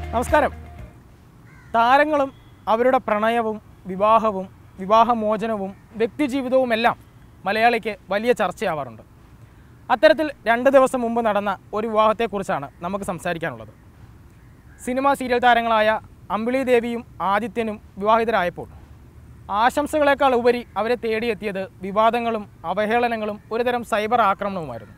നമസ്കാരം താരങ്ങളും അവരുടെ പ്രണയവും വിവാഹവും വിവാഹമോചനവും വ്യക്തിജീവിതവും എല്ലാം മലയാളിക്ക് വലിയ ചർച്ചയാവാറുണ്ട് അത്തരത്തിൽ രണ്ട് ദിവസം മുമ്പ് നടന്ന ഒരു വിവാഹത്തെക്കുറിച്ചാണ് നമുക്ക് സംസാരിക്കാനുള്ളത് സിനിമാ സീരിയൽ താരങ്ങളായ അമ്പിളി ദേവിയും ആദിത്യനും വിവാഹിതരായപ്പോൾ ആശംസകളേക്കാൾ ഉപരി അവരെ തേടിയെത്തിയത് വിവാദങ്ങളും അവഹേളനങ്ങളും ഒരുതരം സൈബർ ആക്രമണവുമായിരുന്നു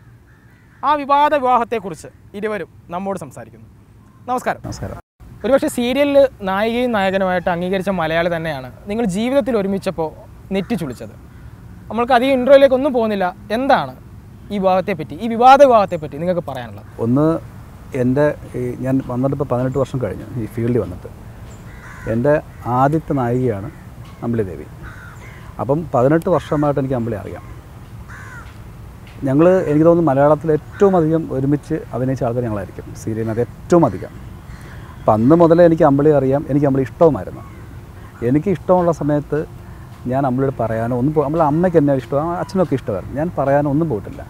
ആ വിവാദ വിവാഹത്തെക്കുറിച്ച് ഇരുവരും നമ്മോട് സംസാരിക്കുന്നു നമസ്കാരം നമസ്കാരം ഒരുപക്ഷെ സീരിയലിൽ നായികയും നായകനുമായിട്ട് അംഗീകരിച്ച മലയാളി തന്നെയാണ് നിങ്ങൾ ജീവിതത്തിൽ ഒരുമിച്ചപ്പോൾ നെറ്റി ചുളിച്ചത് നമ്മൾക്ക് അധികം ഇൻട്രോയിലേക്ക് ഒന്നും പോകുന്നില്ല എന്താണ് ഈ വിവാഹത്തെ പറ്റി ഈ വിവാദ വിവാഹത്തെ പറ്റി നിങ്ങൾക്ക് പറയാനുള്ളത് ഒന്ന് എൻ്റെ ഈ ഞാൻ വന്നിട്ട് ഇപ്പോൾ പതിനെട്ട് വർഷം കഴിഞ്ഞു ഈ ഫീൽഡിൽ വന്നിട്ട് എൻ്റെ ആദ്യത്തെ നായികയാണ് അമ്പിളി ദേവി അപ്പം പതിനെട്ട് വർഷമായിട്ട് എനിക്ക് അമ്പിളി അറിയാം ഞങ്ങൾ എനിക്ക് തോന്നുന്നു മലയാളത്തിൽ ഏറ്റവും അധികം ഒരുമിച്ച് അഭിനയിച്ച ആൾക്കാർ ഞങ്ങളായിരിക്കും സീരിയലിനകത്ത് ഏറ്റവും അധികം അപ്പം അന്ന് മുതലേ എനിക്ക് അമ്പിളി അറിയാം എനിക്ക് അമ്പിളി ഇഷ്ടവുമായിരുന്നു എനിക്ക് ഇഷ്ടമുള്ള സമയത്ത് ഞാൻ അമ്പിളിയോട് പറയാനോ ഒന്നും പോ- നമ്മളെ അമ്മയ്ക്ക് എന്നെ ഇഷ്ടമാണ് അച്ഛനൊക്കെ ഇഷ്ടമായിരുന്നു ഞാൻ പറയാനോ ഒന്നും പോയിട്ടില്ല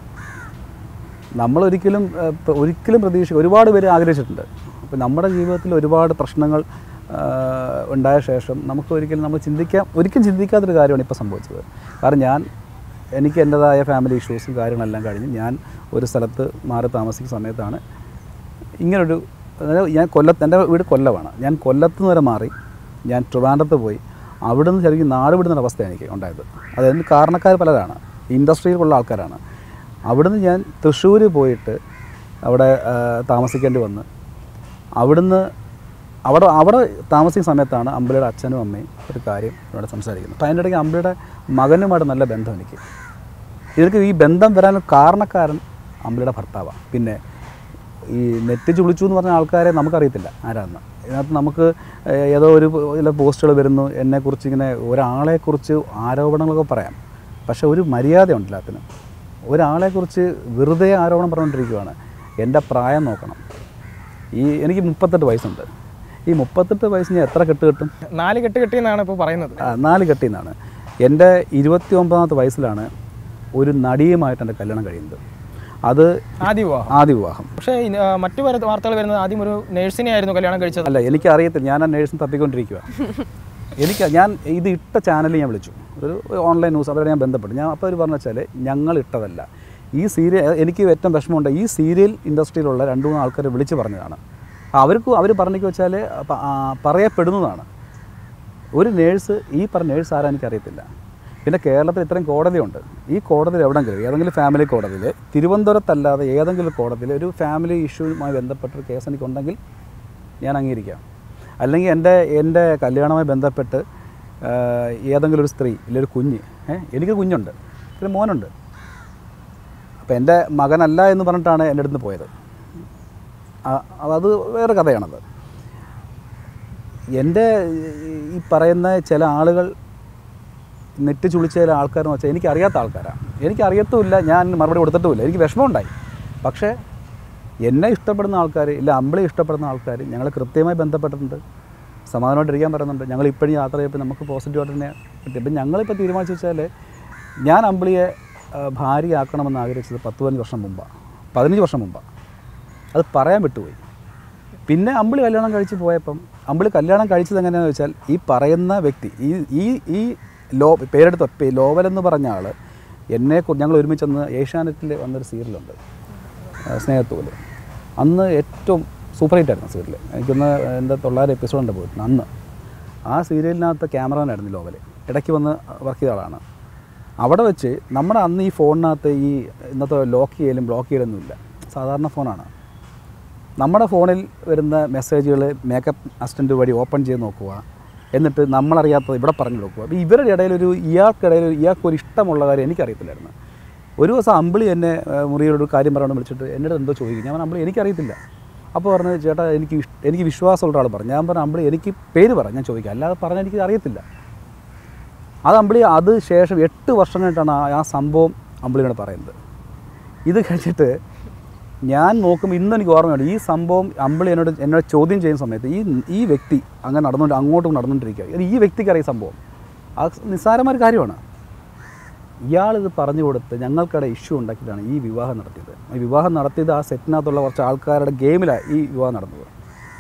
നമ്മളൊരിക്കലും ഏഹ്, പ്ര- ഒരിക്കലും പ്രതീക്ഷ ഒരുപാട് പേര് ആഗ്രഹിച്ചിട്ടുണ്ട് അപ്പോൾ നമ്മുടെ ജീവിതത്തിൽ ഒരുപാട് പ്രശ്നങ്ങൾ ആഹ്, ഉണ്ടായ ശേഷം നമുക്ക് ഒരിക്കലും നമ്മൾ ചിന്തിക്കാൻ ഒരിക്കലും ചിന്തിക്കാത്തൊരു കാര്യമാണ് ഇപ്പോൾ സംഭവിച്ചത് കാരണം ഞാൻ എനിക്ക് എൻ്റെതായ ഫാമിലി ഇഷ്യൂസും കാര്യങ്ങളെല്ലാം കഴിഞ്ഞ് ഞാൻ ഒരു സ്ഥലത്ത് മാറി താമസിക്കുന്ന സമയത്താണ് ഇങ്ങനൊരു അതായത് ഞാൻ കൊല്ലത്ത് എൻ്റെ വീട് കൊല്ലമാണ് ഞാൻ കൊല്ലത്ത് നിന്ന് വരെ മാറി ഞാൻ ട്രിവാൻഡ്രത്ത് പോയി അവിടുന്ന് ശരിക്കും നാട് വിടുന്ന അവസ്ഥയാണ് എനിക്ക് ഉണ്ടായത് അതായത് കാരണക്കാർ പലരാണ് ഇൻഡസ്ട്രിയിലുള്ള ആൾക്കാരാണ് അവിടുന്ന് ഞാൻ തൃശ്ശൂർ പോയിട്ട് അവിടെ ആ, താമസിക്കേണ്ടി വന്ന് അവിടുന്ന് അവിടെ അവിടെ താമസിക്കുന്ന സമയത്താണ് അമ്പിളിയുടെ അച്ഛനും അമ്മയും ഒരു കാര്യം ഇവിടെ സംസാരിക്കുന്നത് അപ്പോൾ അതിൻ്റെ ഇടയ്ക്ക് അമ്പിളിയുടെ മകനുമായിട്ട് നല്ല ബന്ധം എനിക്ക് ഇതിലേക്ക് ഈ ബന്ധം വരാൻ കാരണക്കാരൻ അമ്പിളിയുടെ ഭർത്താവാണ് പിന്നെ ഈ നെറ്റ് ചുളിച്ചു എന്ന് പറഞ്ഞ ആൾക്കാരെ നമുക്കറിയത്തില്ല ആരാന്ന് ഇതിനകത്ത് നമുക്ക് ഏഹ്, ഏതോ ഒരു ചില പോസ്റ്റുകൾ വരുന്നു എന്നെക്കുറിച്ച് ഇങ്ങനെ ഒരാളെക്കുറിച്ച് ആരോപണങ്ങളൊക്കെ പറയാം പക്ഷേ ഒരു മര്യാദ ഉണ്ട് എല്ലാത്തിനും ഒരാളെക്കുറിച്ച് വെറുതെ ആരോപണം പറഞ്ഞുകൊണ്ടിരിക്കുകയാണ് എൻ്റെ പ്രായം നോക്കണം ഈ എനിക്ക് മുപ്പത്തെട്ട് വയസ്സുണ്ട് ഈ മുപ്പത്തെട്ട് വയസ്സിന് ഞാൻ എത്ര കെട്ട് കെട്ടും നാല് കെട്ട് കെട്ടിയെന്നാണ് ഇപ്പോൾ പറയുന്നത് ആ, നാല് കെട്ടിന്നാണ് എൻ്റെ ഇരുപത്തി ഒമ്പതാമത്തെ വയസ്സിലാണ് ഒരു നടിയുമായിട്ട് എൻ്റെ കല്യാണം കഴിയുന്നത് അത് ആദ്യ വിവാഹം ആദ്യ വിവാഹം പക്ഷേ ഇനി, ആ, മറ്റു വര- വാർത്തകൾ വരുന്നത് ആദ്യം ഒരു നേഴ്സിനെ ആയിരുന്നു കല്യാണം കഴിച്ചത് അല്ല എനിക്ക് അറിയത്തില്ല ഞാൻ ആ നേഴ്സിന് തപ്പിക്കൊണ്ടിരിക്കുക എനിക്ക് ഞാൻ ഇത് ഇട്ട ചാനലിൽ ഞാൻ വിളിച്ചു ഒരു ഓൺലൈൻ ന്യൂസ് അവരെ ഞാൻ ബന്ധപ്പെട്ടു ഞാൻ അപ്പോൾ അവർ പറഞ്ഞു വെച്ചാൽ ഞങ്ങൾ ഇട്ടതല്ല ഈ സീരിയൽ എനിക്ക് ഏറ്റവും വിഷമമുണ്ട് ഈ സീരിയൽ ഇൻഡസ്ട്രിയിലുള്ള രണ്ട് മൂന്ന് ആൾക്കാർ വിളിച്ച് പറഞ്ഞതാണ് അവർക്ക് അവർ പറഞ്ഞേക്ക് വെച്ചാൽ പ- ആ, പറയപ്പെടുന്നതാണ് ഒരു നേഴ്സ് ഈ പറഞ്ഞ നേഴ്സ് ആരാ എനിക്കറിയത്തില്ല പിന്നെ കേരളത്തിൽ ഇത്രയും കോടതിയുണ്ട് ഈ കോടതിയിൽ എവിടെങ്കിലും ഏതെങ്കിലും ഫാമിലി കോടതിയിൽ തിരുവനന്തപുരത്തല്ലാതെ ഏതെങ്കിലും കോടതിയിൽ ഒരു ഫാമിലി ഇഷ്യൂവുമായി ബന്ധപ്പെട്ടൊരു കേസ് എനിക്കുണ്ടെങ്കിൽ ഞാൻ അംഗീകരിക്കാം അല്ലെങ്കിൽ എൻ്റെ എൻ്റെ കല്യാണവുമായി ബന്ധപ്പെട്ട് ആ, ഏതെങ്കിലും ഒരു സ്ത്രീ ഇല്ലെങ്കിൽ ഒരു കുഞ്ഞ് ഏ എനിക്ക് കുഞ്ഞുണ്ട് ഒരു മോനുണ്ട് അപ്പോൾ എൻ്റെ മകനല്ല എന്ന് പറഞ്ഞിട്ടാണ് എൻ്റെ അടുത്ത് പോയത് ആ- അത് വേറെ കഥയാണത് എൻ്റെ ഈ പറയുന്ന ചില ആളുകൾ നെറ്റ് ചുളിച്ച ചില ആൾക്കാരെന്ന് വെച്ചാൽ എനിക്ക് അറിയാത്ത ആൾക്കാരാണ് എനിക്ക് അറിയത്തുമില്ല ഞാൻ മറുപടി കൊടുത്തിട്ടുമില്ല എനിക്ക് വിഷമമുണ്ടായി പക്ഷേ എന്നെ ഇഷ്ടപ്പെടുന്ന ആൾക്കാർ ഇല്ല അമ്പിളി ഇഷ്ടപ്പെടുന്ന ആൾക്കാർ ഞങ്ങൾ കൃത്യമായി ബന്ധപ്പെട്ടിട്ടുണ്ട് സമാധാനമായിട്ട് ഇരിക്കാൻ പറയുന്നുണ്ട് ഞങ്ങൾ ഇപ്പോഴും യാത്ര ചെയ്യപ്പോൾ നമുക്ക് പോസിറ്റീവായിട്ട് തന്നെ പറ്റി അപ്പം ഞങ്ങളിപ്പോൾ തീരുമാനിച്ചു വെച്ചാൽ ഞാൻ അമ്പിളിയെ ആ, ഭാര്യയാക്കണമെന്ന് ആഗ്രഹിച്ചത് പത്ത് പതിനഞ്ച് വർഷം മുമ്പാണ് പതിനഞ്ച് വർഷം മുമ്പാണ് അത് പറയാൻ വിട്ടുപോയി പിന്നെ അമ്പിളി കല്യാണം കഴിച്ച് പോയപ്പം അമ്പിളി കല്യാണം കഴിച്ചത് എങ്ങനെയാണെന്ന് വെച്ചാൽ ഈ പറയുന്ന വ്യക്തി ഈ ഈ ഈ ലോ പേരെടുത്ത പേ- ലോവൽ എന്ന് പറഞ്ഞ ആൾ എന്നെ കു- ഞങ്ങൾ ഒരുമിച്ചന്ന് ഏഷ്യാനെറ്റിൽ വന്നൊരു സീരിയലുണ്ട് ആ, സ്നേഹത്തൂല് അന്ന് ഏറ്റവും സൂപ്പർ ഹിറ്റ് ആയിരുന്നു സീരിയൽ എനിക്കൊന്ന് എൻ്റെ തൊള്ളായിരം എപ്പിസോഡുണ്ട് പോയിട്ടുണ്ട് അന്ന് ആ സീരിയലിനകത്ത് ക്യാമറമാനായിരുന്നു ലോവൽ ഇടയ്ക്ക് വന്ന് വർക്ക് ചെയ്ത ആളാണ് അവിടെ വെച്ച് നമ്മുടെ അന്ന് ഈ ഫോണിനകത്ത് ഈ ഇന്നത്തെ ലോക്ക് ചെയ്യലും ബ്ലോക്ക് ചെയ്യലൊന്നുമില്ല സാധാരണ ഫോണാണ് നമ്മുടെ ഫോണിൽ വരുന്ന മെസ്സേജുകൾ മേക്കപ്പ് അസിസ്റ്റൻ്റ് വഴി ഓപ്പൺ ചെയ്ത് നോക്കുക എന്നിട്ട് നമ്മളറിയാത്തത് ഇവിടെ പറഞ്ഞു നോക്കുക അപ്പോൾ ഇവരുടെ ഇടയിൽ ഒരു ഇയാൾക്കിടയിൽ ഒരു ഇയാൾക്ക് ഒരു ഇഷ്ടമുള്ള കാര്യം എനിക്കറിയത്തില്ലായിരുന്നു ഒരു ദിവസം അമ്പിളി എന്നെ ഏഹ്, മുറിയോട് ഒരു കാര്യം പറയാൻ വിളിച്ചിട്ട് എന്നോട് എന്തോ ചോദിക്കും ഞാൻ പറഞ്ഞു അമ്പിളി എനിക്കറിയത്തില്ല അപ്പോൾ പറഞ്ഞു ചേട്ടാ എനിക്ക് ഇഷ്- എനിക്ക് വിശ്വാസമുള്ള ഒരാൾ പറഞ്ഞു ഞാൻ പറഞ്ഞു അമ്പിളി എനിക്ക് പേര് പറ ഞാൻ ചോദിക്കാം അല്ലാതെ പറഞ്ഞാൽ എനിക്ക് അറിയത്തില്ല അത് അമ്പിളി അത് ശേഷം എട്ട് വർഷം കഴിഞ്ഞിട്ടാണ് ആ- ആ സംഭവം അമ്പിളിയോട് പറയുന്നത് ഇത് കഴിച്ചിട്ട് ഞാൻ നോക്കുമ്പോൾ ഇന്ന് എനിക്ക് ഓർമ്മയുണ്ട് ഈ സംഭവം അമ്പിളി എന്നോട് എന്നോട് ചോദ്യം ചെയ്യുന്ന സമയത്ത് ഈ ഈ വ്യക്തി അങ്ങനെ നടന്നുകൊണ്ട് അങ്ങോട്ടും നടന്നുകൊണ്ടിരിക്കുക ഇത് ഈ വ്യക്തിക്ക് അറിയാം സംഭവം അത് നിസ്സാരമായ ഒരു കാര്യമാണ് ഇയാളിത് പറഞ്ഞു കൊടുത്ത് ഞങ്ങൾക്കിടെ ഇഷ്യൂ ഉണ്ടാക്കിയിട്ടാണ് ഈ വിവാഹം നടത്തിയത് ഈ വിവാഹം നടത്തിയത് ആ സെറ്റിനകത്തുള്ള കുറച്ച് ആൾക്കാരുടെ ഗെയിമിലാണ് ഈ വിവാഹം നടന്നത്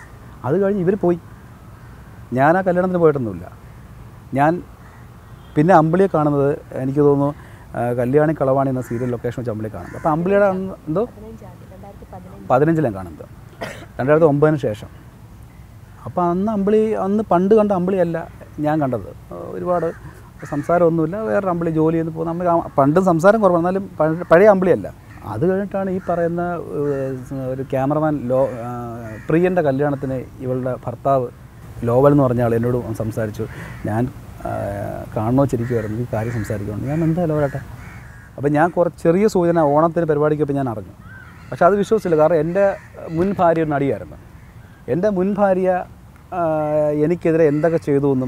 അത് കഴിഞ്ഞ് ഇവർ പോയി ഞാൻ ആ കല്യാണത്തിന് പോയിട്ടൊന്നുമില്ല ഞാൻ പിന്നെ അമ്പിളിയെ കാണുന്നത് എനിക്ക് തോന്നുന്നു ആ, കല്യാണി കളവാണി എന്ന സീരിയൽ ലൊക്കേഷൻ വെച്ച് അമ്പിളിയെ കാണുന്നത് അപ്പോൾ അമ്പിളിയുടെ അന്ന് എന്തോ പതിനഞ്ചിലാണ് കാണുന്നത് രണ്ടായിരത്തി ഒമ്പതിന് ശേഷം അപ്പോൾ അന്ന് അമ്പിളി അന്ന് പണ്ട് കണ്ട അമ്പിളിയല്ല ഞാൻ കണ്ടത് ആ, ഒരുപാട് സംസാരമൊന്നുമില്ല വേറെ അമ്പിളി ജോലി ചെയ്ത് പോകുന്ന അമ്പിളി ആ- പണ്ടും സംസാരം കുറവാണ് എന്നാലും പഴ- പഴയ അമ്പിളിയല്ല അത് കഴിഞ്ഞിട്ടാണ് ഈ പറയുന്ന ഏഹ്, ഒരു ക്യാമറമാൻ ലോ ആ, പ്രിയൻ്റെ കല്യാണത്തിന് ഇവളുടെ ഭർത്താവ് ലോവൽ എന്ന് പറഞ്ഞ ആൾ എന്നോട് സംസാരിച്ചു ഞാൻ ആ, കാണണോ ചിരിക്കുമായിരുന്നു ഈ കാര്യം സംസാരിക്കണം ഞാൻ എന്താ ലോവലേട്ടാ അപ്പോൾ ഞാൻ കുറച്ച് ചെറിയ സൂചന ഓണത്തിന് പരിപാടിക്കൊപ്പം ഞാൻ അറിഞ്ഞു പക്ഷെ അത് വിശ്വസിച്ചില്ല കാരണം എൻ്റെ മുൻ ഭാര്യ ഒരു നടിയായിരുന്നു എൻ്റെ മുൻ ഭാര്യ ആ, എനിക്കെതിരെ എന്തൊക്കെ ചെയ്തു എന്നും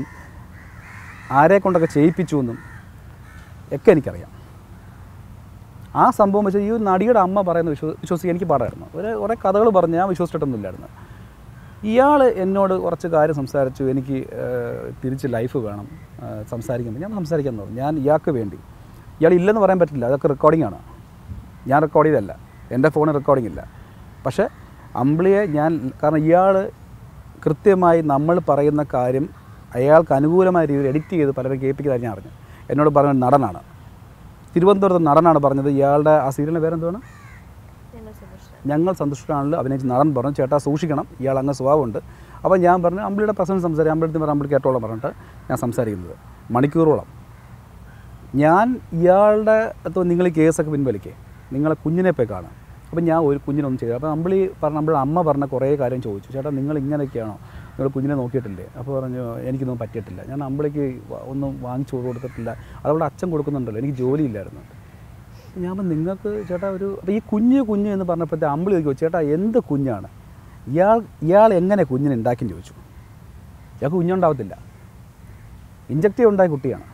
ആരെ കൊണ്ടൊക്കെ ചെയ്യിപ്പിച്ചു എന്നും ഒക്കെ എനിക്കറിയാം ആ സംഭവം വെച്ചാൽ ഈ ഒരു നടിയുടെ അമ്മ പറയുന്ന വിശ്വ വിശ്വസിക്കാൻ എനിക്ക് പാടായിരുന്നു ഒരു കുറേ കഥകൾ പറഞ്ഞ് ഞാൻ വിശ്വസിച്ചിട്ടൊന്നുമില്ലായിരുന്നു ഇയാൾ എന്നോട് കുറച്ച് കാര്യം സംസാരിച്ചു എനിക്ക് ആ, തിരിച്ച് ലൈഫ് വേണം ആ, സംസാരിക്കുമ്പോൾ ഞാൻ സംസാരിക്കാൻ പറഞ്ഞു ഞാൻ ഇയാൾക്ക് വേണ്ടി ഇയാൾ ഇല്ലെന്ന് പറയാൻ പറ്റില്ല അതൊക്കെ റെക്കോർഡിംഗ് ആണ് ഞാൻ റെക്കോർഡ് ചെയ്തല്ല എൻ്റെ ഫോണിൽ റെക്കോർഡിംഗ് ഇല്ല പക്ഷേ അമ്പിളിയെ ഞാൻ കാരണം ഇയാൾ കൃത്യമായി നമ്മൾ പറയുന്ന കാര്യം അയാൾക്ക് അനുകൂലമായ രീതിയിൽ എഡിറ്റ് ചെയ്ത് പലരും കേൾപ്പിക്കുന്നതായി ഞാൻ അറിഞ്ഞു എന്നോട് പറഞ്ഞ നടനാണ് തിരുവനന്തപുരത്ത് നടനാണ് പറഞ്ഞത് ഇയാളുടെ ആ സീരിയലിൻ്റെ പേരെന്തുവാണ് ഞങ്ങൾ സന്തുഷ്ടരാണല്ലോ അഭിനയിച്ച് നടൻ പറഞ്ഞു ചേട്ടാ സൂക്ഷിക്കണം ഇയാൾ അങ്ങ് സ്വഭാവമുണ്ട് അപ്പോൾ ഞാൻ പറഞ്ഞു അമ്പിളിയുടെ പ്രസൻസ് സംസാരിക്കും അമ്പിളി പറഞ്ഞ അമ്പിളി കേട്ടോളം പറഞ്ഞിട്ട് ഞാൻ സംസാരിക്കുന്നത് മണിക്കൂറോളം ഞാൻ ഇയാളുടെ അടുത്ത് നിങ്ങൾ ഈ കേസൊക്കെ പിൻവലിക്കേ നിങ്ങളെ കുഞ്ഞിനെ പോയി കാണാം അപ്പോൾ ഞാൻ ഒരു കുഞ്ഞിനൊന്നും ചെയ്തു അപ്പോൾ അമ്പിളി പറഞ്ഞ അമ്പിളി അമ്മ പറഞ്ഞ കുറേ കാര്യം ചോദിച്ചു ചേട്ടാ നിങ്ങൾ ഇങ്ങനെയൊക്കെയാണോ നിങ്ങൾ കുഞ്ഞിനെ നോക്കിയിട്ടില്ലേ അപ്പോൾ പറഞ്ഞു എനിക്കൊന്നും പറ്റിയിട്ടില്ല ഞാൻ അമ്പിളിക്ക് വ- ഒന്നും വാങ്ങിച്ചു കൊടുത്തിട്ടില്ല അതവിടെ അച്ഛൻ കൊടുക്കുന്നുണ്ടല്ലോ എനിക്ക് ജോലിയില്ലായിരുന്നു ഞാൻ പറഞ്ഞു, നിങ്ങൾക്ക് ചേട്ടാ ഒരു അപ്പോൾ ഈ കുഞ്ഞ് കുഞ്ഞ് എന്ന് പറഞ്ഞപ്പോഴത്തെ അമ്പിളി ചോദിച്ചു ചേട്ടാ എന്ത് കുഞ്ഞാണ് ഇയാൾ ഇയാൾ എങ്ങനെ കുഞ്ഞിനെ ഉണ്ടാക്കിയെന്ന് ചോദിച്ചു ഇയാൾക്ക് കുഞ്ഞുണ്ടാവത്തില്ല ഇഞ്ചക്റ്റീവ് ഉണ്ടായ കുട്ടിയാണ്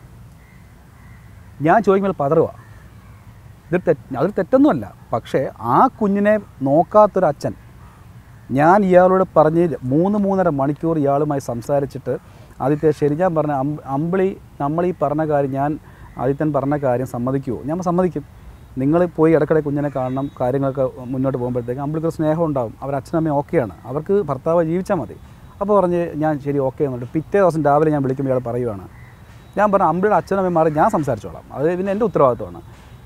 ഞാൻ ചോദിക്കുമ്പോൾ പതറുക ഇത് തെറ്റ് അതൊരു തെറ്റൊന്നുമല്ല പക്ഷേ ആ കുഞ്ഞിനെ നോക്കാത്തൊരു അച്ഛൻ ഞാൻ ഇയാളോട് പറഞ്ഞ് മൂന്ന് മൂന്നര മണിക്കൂർ ഇയാളുമായി സംസാരിച്ചിട്ട് ആദിത്യ ശരി ഞാൻ പറഞ്ഞ അം- അമ്പിളി നമ്മൾ ഈ പറഞ്ഞ കാര്യം ഞാൻ ആദിത്യൻ പറഞ്ഞ കാര്യം സമ്മതിക്കുമോ ഞാൻ സമ്മതിക്കും നിങ്ങൾ പോയി ഇടയ്ക്കിടെ കുഞ്ഞിനെ കാണണം കാര്യങ്ങളൊക്കെ മുന്നോട്ട് പോകുമ്പോഴത്തേക്ക് അമ്പിളിക്ക് ഒരു സ്നേഹം ഉണ്ടാവും അവർ അച്ഛനമ്മയും ഓക്കെയാണ് അവർക്ക് ഭർത്താവ് ജീവിച്ചാൽ മതി അപ്പോൾ പറഞ്ഞ് ഞാൻ ശരി ഓക്കെ എന്നിട്ട് പിറ്റേ ദിവസം രാവിലെ ഞാൻ വിളിക്കുമ്പോൾ ഇയാൾ പറയുവാണ് ഞാൻ പറഞ്ഞു അമ്പിളിയുടെ അച്ഛനമ്മയും മാറി ഞാൻ സംസാരിച്ചോളാം അത് പിന്നെ എൻ്റെ ഉത്തരവാദിത്വമാണ്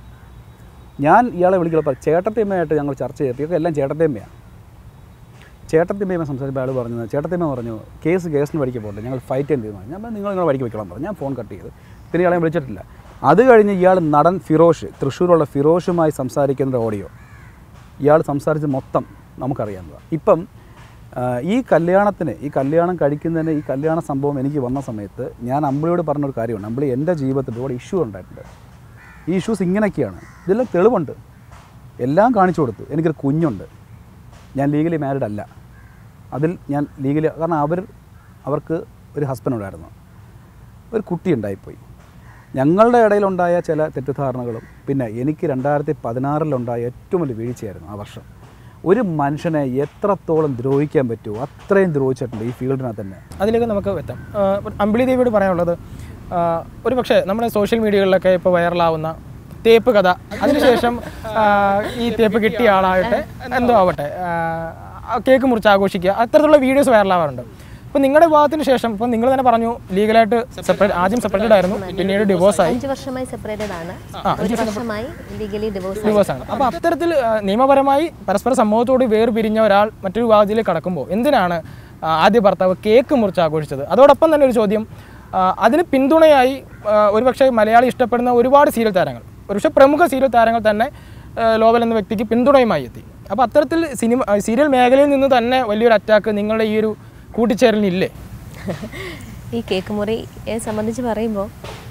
ഞാൻ ഇയാളെ വിളിക്കുമ്പോൾ ചേട്ടത്തിയമ്മയായിട്ട് ഞങ്ങൾ ചർച്ച ചെയ്തപ്പോൾ എല്ലാം ചേട്ടത്തിയമ്മയാണ് ചേട്ടത്തിയമ്മ സംസാരിച്ചപ്പോൾ അയാൾ പറഞ്ഞു ചേട്ടത്തിയമ്മ പറഞ്ഞു കേസ് കേസിന് പഠിക്കാൻ പോകട്ടെ ഞങ്ങൾ ഫൈറ്റ് ചെയ്യാൻ തീരുമാനം ഞാൻ പറഞ്ഞു, നിങ്ങൾ നിങ്ങളെ വഴിക്ക് വെക്കണം പറഞ്ഞു ഞാൻ ഫോൺ കട്ട് ചെയ്ത് പിന്നെ ഇയാളെ ഞാൻ വിളിച്ചിട്ടില്ല അത് കഴിഞ്ഞ് ഇയാൾ നടൻ ഫിറോഷ് തൃശ്ശൂരുള്ള ഫിറോഷുമായി സംസാരിക്കുന്ന ഓഡിയോ ഇയാൾ സംസാരിച്ച് മൊത്തം നമുക്കറിയാവുന്നതാണ് ഇപ്പം ആ, ഈ കല്യാണത്തിന് ഈ കല്യാണം കഴിക്കുന്നതിന് ഈ കല്യാണ സംഭവം എനിക്ക് വന്ന സമയത്ത് ഞാൻ അമ്പിളിയോട് പറഞ്ഞൊരു കാര്യമാണ് അമ്പിളി എൻ്റെ ജീവിതത്തിൽ ഒരുപാട് ഇഷ്യൂ ഉണ്ടായിട്ടുണ്ട് ഈ ഇഷ്യൂസ് ഇങ്ങനെയൊക്കെയാണ് ഇതെല്ലാം തെളിവുണ്ട് എല്ലാം കാണിച്ചു കൊടുത്തു എനിക്കൊരു കുഞ്ഞുണ്ട് ഞാൻ ലീഗലി മാരീഡ് അല്ല അതിൽ ഞാൻ ലീഗലി കാരണം അവർ അവർക്ക് ഒരു ഹസ്ബൻഡ് ഉണ്ടായിരുന്നു ഒരു കുട്ടി ഉണ്ടായിപ്പോയി ഞങ്ങളുടെ ഇടയിലുണ്ടായ ചില തെറ്റിദ്ധാരണകളും പിന്നെ എനിക്ക് രണ്ടായിരത്തി പതിനാറിലുണ്ടായ ഏറ്റവും വലിയ വീഴ്ചയായിരുന്നു ആ വർഷം ഒരു മനുഷ്യനെ എത്രത്തോളം ദ്രോഹിക്കാൻ പറ്റുമോ അത്രയും ദ്രോഹിച്ചിട്ടുണ്ട് ഈ ഫീൽഡിനകത്ത് തന്നെ അതിലേക്ക് നമുക്ക് എത്താം ആ, അമ്പിളി ദേവിയോട് പറയാനുള്ളത് ആ, ഒരു പക്ഷേ നമ്മുടെ സോഷ്യൽ മീഡിയകളിലൊക്കെ ഇപ്പോൾ വൈറലാവുന്ന തേപ്പ് കഥ അതിനുശേഷം ആ, ഈ തേപ്പ് കിട്ടിയ ആളാകട്ടെ എന്തോ ആവട്ടെ ആ, കേക്ക് മുറിച്ച് ആഘോഷിക്കുക അത്തരത്തിലുള്ള വീഡിയോസ് വൈറലാവാറുണ്ട് അപ്പോൾ നിങ്ങളുടെ വിവാഹത്തിന് ശേഷം ഇപ്പം നിങ്ങൾ തന്നെ പറഞ്ഞു ലീഗലായിട്ട് സെപ്പറേറ്റ് ആദ്യം സെപ്പറേറ്റഡ് ആയിരുന്നു പിന്നീട് ഡിവോഴ്സ് ആയി അഞ്ച് വർഷമായി സെപ്പറേറ്റഡ് ആണ് ഒരു വർഷമായി ലീഗലി ഡിവോഴ്സ് ഡിവോഴ്സ് ആണ് അപ്പോൾ അത്തരത്തിൽ ആ, നിയമപരമായി പരസ്പര സമ്മതത്തോട് വേർപിരിഞ്ഞ ഒരാൾ മറ്റൊരു വിവാഹത്തിലേക്ക് കടക്കുമ്പോൾ എന്തിനാണ് ആ, ആദ്യ ഭർത്താവ് കേക്ക് മുറിച്ച് ആഘോഷിച്ചത് അതോടൊപ്പം തന്നെ ഒരു ചോദ്യം ആ, അതിന് പിന്തുണയായി ആ, ഒരുപക്ഷെ മലയാളി ഇഷ്ടപ്പെടുന്ന ഒരുപാട് സീരിയൽ താരങ്ങൾ ഒരുപക്ഷെ പ്രമുഖ സീരിയൽ താരങ്ങൾ തന്നെ ആ, ലോവൽ എന്ന വ്യക്തിക്ക് പിന്തുണയുമായി എത്തി അപ്പോൾ അത്തരത്തിൽ സിനിമ ആ, സീരിയൽ മേഖലയിൽ നിന്ന് തന്നെ വലിയൊരു അറ്റാക്ക് നിങ്ങളുടെ ഈ ഒരു കൂട്ടിച്ചേരലിനില്ലേ ഈ കേക്ക് മുറിയെ സംബന്ധിച്ച് പറയുമ്പോൾ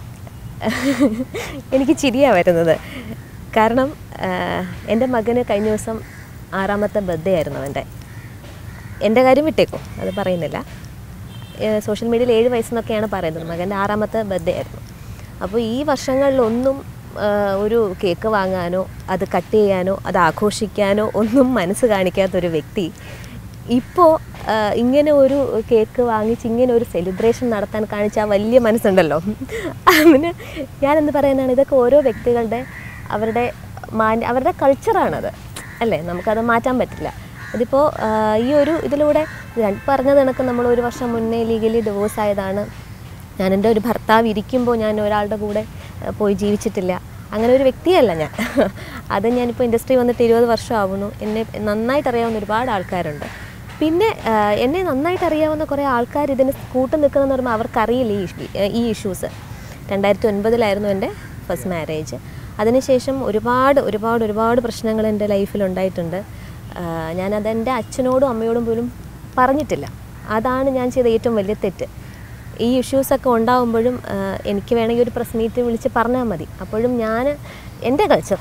എനിക്ക് ചിരിയാണ് വരുന്നത് കാരണം ആഹ്, എൻ്റെ മകന് കഴിഞ്ഞ ദിവസം ആറാമത്തെ ബർത്ത്ഡേ ആയിരുന്നു അവൻ്റെ എൻ്റെ കാര്യം വിട്ടേക്കും അത് പറയുന്നില്ല ഏഹ്, സോഷ്യൽ മീഡിയയിൽ ഏഴ് വയസ്സെന്നൊക്കെയാണ് പറയുന്നത് മകൻ്റെ ആറാമത്തെ ബർത്ത്ഡേ ആയിരുന്നു അപ്പോൾ ഈ വർഷങ്ങളിലൊന്നും ആഹ്, ഒരു കേക്ക് വാങ്ങാനോ അത് കട്ട് ചെയ്യാനോ അത് ആഘോഷിക്കാനോ ഒന്നും മനസ്സ് കാണിക്കാത്തൊരു വ്യക്തി ഇപ്പോൾ ഇങ്ങനെ ഒരു കേക്ക് വാങ്ങിച്ച് ഇങ്ങനെ ഒരു സെലിബ്രേഷൻ നടത്താൻ കാണിച്ച ആ വലിയ മനസ്സുണ്ടല്ലോ അതിന് ഞാനെന്ത് പറയാനാണ് ഇതൊക്കെ ഓരോ വ്യക്തികളുടെ അവരുടെ മാന്യ അവരുടെ കൾച്ചറാണത് അല്ലേ നമുക്കത് മാറ്റാൻ പറ്റില്ല ഇതിപ്പോൾ ഈ ഒരു ഇതിലൂടെ ഇത് പറഞ്ഞത് കണക്ക് നമ്മൾ ഒരു വർഷം മുന്നേ ലീഗലി ഡിവോഴ്സ് ആയതാണ് ഞാൻ എൻ്റെ ഒരു ഭർത്താവ് ഇരിക്കുമ്പോൾ ഞാൻ ഒരാളുടെ കൂടെ ഏഹ്, പോയി ജീവിച്ചിട്ടില്ല അങ്ങനെ ഒരു വ്യക്തിയല്ല ഞാൻ അത് ഞാനിപ്പോൾ ഇൻഡസ്ട്രി വന്നിട്ട് ഇരുപത് വർഷം ആവുന്നു എന്നെ നന്നായിട്ട് അറിയാവുന്ന ഒരുപാട് ആൾക്കാരുണ്ട് പിന്നെ ആഹ്, എന്നെ നന്നായിട്ട് അറിയാവുന്ന കുറേ ആൾക്കാർ ഇതിന് കൂട്ടു നിൽക്കുന്നതെന്ന് പറയുമ്പോൾ അവർക്കറിയില്ല ഈ ഇഷ്യൂ- ഈ ഇഷ്യൂസ് രണ്ടായിരത്തി ഒൻപതിലായിരുന്നു എൻ്റെ ഫസ്റ്റ് മാരേജ് അതിനുശേഷം ഒരുപാട് ഒരുപാട് ഒരുപാട് പ്രശ്നങ്ങൾ എൻ്റെ ലൈഫിൽ ഉണ്ടായിട്ടുണ്ട് ആഹ്, ഞാനത് എൻ്റെ അച്ഛനോടും അമ്മയോടും പോലും പറഞ്ഞിട്ടില്ല അതാണ് ഞാൻ ചെയ്ത ഏറ്റവും വലിയ തെറ്റ് ഈ ഇഷ്യൂസൊക്കെ ഉണ്ടാകുമ്പോഴും ആഹ്, എനിക്ക് വേണമെങ്കിൽ ഒരു പ്രസ് മീറ്റ് വിളിച്ച് പറഞ്ഞാൽ മതി അപ്പോഴും ഞാൻ എൻ്റെ കൾച്ചർ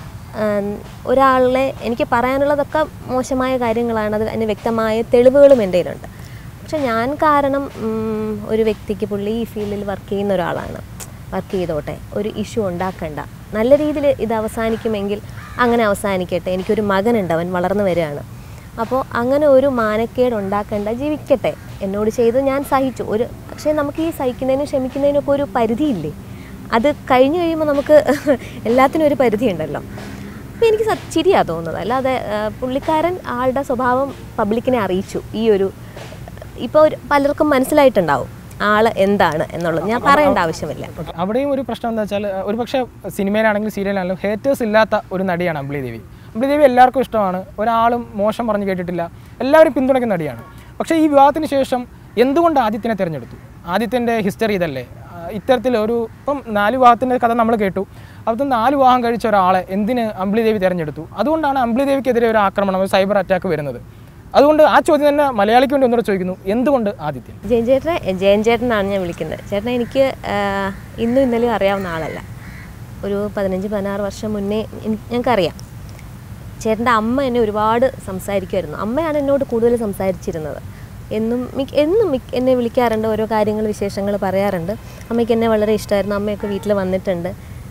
ഒരാളെ എനിക്ക് പറയാനുള്ളതൊക്കെ മോശമായ കാര്യങ്ങളാണ് അത് അതിന് വ്യക്തമായ തെളിവുകളും എൻ്റെ കയ്യിലുണ്ട് പക്ഷെ ഞാൻ കാരണം ഉം, ഒരു വ്യക്തിക്ക് പുള്ളി ഈ ഫീൽഡിൽ വർക്ക് ചെയ്യുന്ന ഒരാളാണ് വർക്ക് ചെയ്തോട്ടെ ഒരു ഇഷ്യൂ ഉണ്ടാക്കണ്ട നല്ല രീതിയിൽ ഇത് അവസാനിക്കുമെങ്കിൽ അങ്ങനെ അവസാനിക്കട്ടെ എനിക്കൊരു മകനുണ്ട് അവൻ വളർന്നു വരികയാണ് അപ്പോൾ അങ്ങനെ ഒരു മാനക്കേട് ഉണ്ടാക്കണ്ട ജീവിക്കട്ടെ എന്നോട് ചെയ്ത് ഞാൻ സഹിച്ചു ഒരു പക്ഷേ നമുക്ക് ഈ സഹിക്കുന്നതിനും ക്ഷമിക്കുന്നതിനും ഒക്കെ ഒരു പരിധിയില്ലേ അത് കഴിഞ്ഞു കഴിയുമ്പോൾ നമുക്ക് എല്ലാത്തിനും ഒരു പരിധിയുണ്ടല്ലോ അപ്പോൾ എനിക്ക് സ- ചിരിയാ തോന്നുന്നത് അല്ലാതെ ആ, പുള്ളിക്കാരൻ ആളുടെ സ്വഭാവം പബ്ലിക്കിനെ അറിയിച്ചു ഈ ഒരു ഇപ്പോൾ ഒരു പലർക്കും മനസ്സിലായിട്ടുണ്ടാവും ആള് എന്താണ് എന്നുള്ളത് ഞാൻ പറയേണ്ട ആവശ്യമില്ല ഓക്കേ. അവിടെയും ഒരു പ്രശ്നം എന്താ വെച്ചാൽ ഒരു പക്ഷേ സിനിമയിലാണെങ്കിലും സീരിയലാണെങ്കിലും ഹേറ്റേഴ്സ് ഇല്ലാത്ത ഒരു നടിയാണ് അമ്പിളി ദേവി അമ്പിളി ദേവി എല്ലാവർക്കും ഇഷ്ടമാണ് ഒരാളും മോശം പറഞ്ഞു കേട്ടിട്ടില്ല എല്ലാവരും പിന്തുണയ്ക്കുന്ന നടിയാണ് പക്ഷേ ഈ വിവാഹത്തിന് ശേഷം എന്തുകൊണ്ട് ആദിത്യനെ തിരഞ്ഞെടുത്തു ആദിത്യൻ്റെ ഹിസ്റ്ററി ഇതല്ലേ ആ, ഇത്തരത്തിൽ ഒരു ഇപ്പം നാല് വിവാഹത്തിൻ്റെ കഥ നമ്മൾ കേട്ടു അവിടുത്തെ നാല് വിവാഹം കഴിച്ച ഒരാളെ എന്തിന് അമ്പിളി ദേവി തിരഞ്ഞെടുത്തു അതുകൊണ്ടാണ് അമ്പിളി ദേവിക്കെതിരെ ഒരു ആക്രമണം ഒരു സൈബർ അറ്റാക്ക് വരുന്നത് അതുകൊണ്ട് ആ ചോദ്യം തന്നെ മലയാളിക്ക് വേണ്ടി ഒന്നുകൂടെ ചോദിക്കുന്നു എന്തുകൊണ്ട് ആദിത്യൻ ജയൻ ചേട്ടനെ ജയൻ ചേട്ടനാണ് ഞാൻ വിളിക്കുന്നത് ചേട്ടനെ എനിക്ക് ആ, ഇന്നും ഇന്നലെയും അറിയാവുന്ന ആളല്ല ഒരു പതിനഞ്ച് പതിനാറ് വർഷം മുന്നേ എനിക്ക് ഞങ്ങൾക്കറിയാം ചേട്ടൻ്റെ അമ്മ എന്നെ ഒരുപാട് സംസാരിക്കുമായിരുന്നു അമ്മയാണ് എന്നോട് കൂടുതൽ സംസാരിച്ചിരുന്നത് എന്നും മിക്ക എന്നും മിക്ക എന്നെ വിളിക്കാറുണ്ട് ഓരോ കാര്യങ്ങൾ വിശേഷങ്ങൾ പറയാറുണ്ട് അമ്മയ്ക്ക് എന്നെ വളരെ ഇഷ്ടമായിരുന്നു അമ്മയൊക്കെ വീട്ടിൽ വന്നിട്ടുണ്ട്